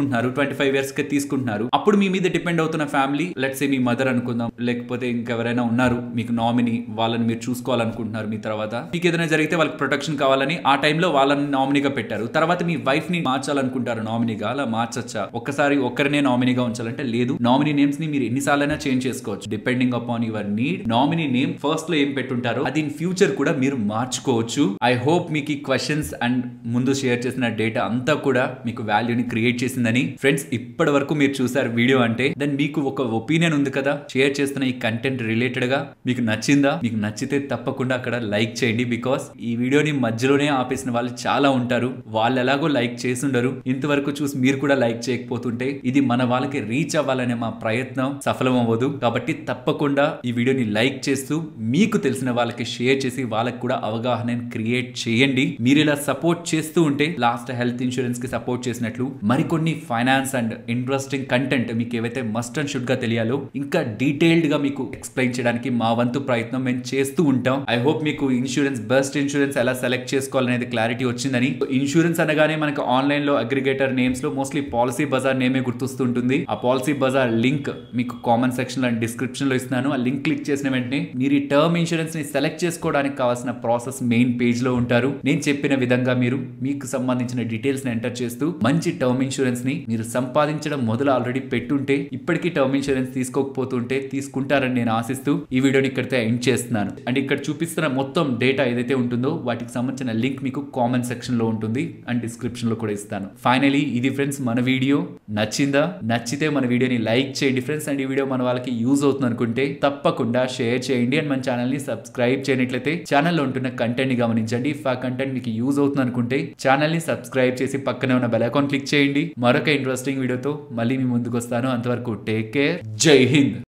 తీసుకుంటున్నారు ట్వంటీ ఫైవ్ ఇయర్స్ కి తీసుకుంటున్నారు అప్పుడు మీ మీద డిపెండ్ అవుతున్న ఫ్యామిలీ లెట్స్ ఏ మీ మదర్ అనుకుందాం లేకపోతే ఇంకెవరైనా ఉన్నారు మీకు నామినీ వాళ్ళని మీరు చూసుకోవాలనుకుంటున్నారు మీ తర్వాత మీకు ఏదైనా జరిగితే వాళ్ళకి ప్రొటెక్షన్ కావాలని ఆ టైంలో వాళ్ళని నామినీగా పెట్టారు తర్వాత మీ వైఫ్ ని మార్చాలనుకుంటారు నామినీగా అలా మార్చచ్చా ఒక్కసారి ఒక్కరినే నామినీగా ఉంచాలంటే లేదు నామినీ నేమ్స్ ని మీరు ఎన్నిసార్లైనా చేంజ్ చేసుకోవచ్చు depending upon your need nominee name first లో ఏం పెట్టుంటారో అది ఇన్ ఫ్యూచర్ కూడా మీరు మార్చుకోవచ్చు ఐ హోప్ మీకు ఈ క్వశ్చన్స్ అండ్ ముందు షేర్ చేసిన డేటా అంతా కూడా మీకు వాల్యూని క్రియేట్ చేసిందని ఫ్రెండ్స్ ఇప్పటి వరకు మీరు చూసారు వీడియో అంటే దెన్ మీకు ఒక ఒపీనియన్ ఉంది కదా షేర్ చేస్తున్న ఈ కంటెంట్ రిలేటెడ్ గా మీకు నచ్చిందా మీకు నచ్చితే తప్పకుండా అక్కడ లైక్ చేయండి బికాస్ ఈ వీడియోని మధ్యలోనే ఆపేసిన వాళ్ళు చాలా ఉంటారు వాళ్ళు ఎలాగో లైక్ చేసుండరు ఇంతవరకు చూసి మీరు కూడా లైక్ చేయకపోతుంటే ఇది మన వాళ్ళకి రీచ్ అవ్వాలనే మా ప్రయత్నం సఫలం అవ్వదు కాబట్టి తప్పకుండా ఈ వీడియోని లైక్ చేస్తూ మీకు తెలిసిన వాళ్ళకి షేర్ చేసి వాళ్ళకి కూడా అవగాహన క్రియేట్ చేయండి మీరు ఇలా సపోర్ట్ చేస్తూ ఉంటే లాస్ట్ హెల్త్ ఇన్సూరెన్స్ కి సపోర్ట్ చేసినట్లు మరికొన్ని ఫైనాన్స్ అండ్ ఇంట్రెస్టింగ్ కంటెంట్ మీకు ఏవైతే మస్ట్ అండ్ షుడ్ గా తెలియాలో ఇంకా డీటెయిల్డ్ గా మీకు ఎక్స్ప్లెయిన్ చేయడానికి మా వంతు ప్రయత్నం మేము చేస్తూ ఉంటాం ఐ హోప్ మీకు ఇన్సూరెన్స్ బెస్ట్ ఇన్సూరెన్స్ ఎలా సెలెక్ట్ చేసుకోవాలనేది క్లారిటీ వచ్చిందని ఇన్సూరెన్స్ అనగానే మనకి ఆన్లైన్ లో అగ్రిగేటర్ నేమ్స్ లో మోస్ట్లీ పాలసీ బజార్ నేమే గుర్తొస్తుంటుంది ఆ పాలసీ బజార్ లింక్ మీకు కామెంట్ సెక్షన్ లో అండ్ డిస్క్రిప్షన్ లో ఇస్తున్నాను ఆ లింక్ క్లిక్ చేసిన వెంటనే మీరు ఈ టర్మ్ ఇన్సూరెన్స్ ని సెలెక్ట్ చేసుకోవడానికి కావాల్సిన ప్రాసెస్ మెయిన్ పేజ్ లో ఉంటారు నేను చెప్పిన విధంగా మీరు మీకు సంబంధించిన డీటెయిల్స్ ని ఎంటర్ చేస్తూ మంచి టర్మ్ ఇన్సూరెన్స్ ని మీరు సంపాదించడం మొదలు ఆల్రెడీ పెట్టుంటే ఇప్పటికీ టర్మ్ ఇన్సూరెన్స్ తీసుకోకపోతుంటే తీసుకుంటారని నేను ఆశిస్తూ ఈ వీడియోని ఇక్కడితో ఎండ్ చేస్తున్నాను అండ్ ఇక్కడ చూపిస్తున్న మొత్తం డేటా ఏదైతే ఉంటుందో వాటికి సంబంధించిన లింక్ మీకు కామెంట్ సెక్షన్ లో ఉంటుంది అండ్ డిస్క్రిప్షన్ లో కూడా ఇస్తాను ఫైనలీ ఇది ఫ్రెండ్స్ మన వీడియో నచ్చిందా నచ్చితే మన వీడియోని లైక్ చేయండి ఫ్రెండ్స్ అండ్ ఈ వీడియో మన వాళ్ళకి యూజ్ అవుతుంది అనుకుంటే తప్పకుండా షేర్ చేయండి అండ్ మన ఛానల్ ని సబ్స్క్రైబ్ చేయనట్లయితే ఛానల్లో ఉంటున్న కంటెంట్ ని గమనించండి ఇఫ్ ఆ కంటెంట్ మీకు యూజ్ అవుతుంది అనుకుంటే ఛానల్ ని సబ్స్క్రైబ్ చేసి పక్కనే ఉన్న బెల్ ఐకాన్ క్లిక్ చేయండి మరొక ఇంట్రెస్టింగ్ వీడియోతో మళ్ళీ మీ ముందుకు వస్తాను అంతవరకు టేక్ కేర్ జై హింద్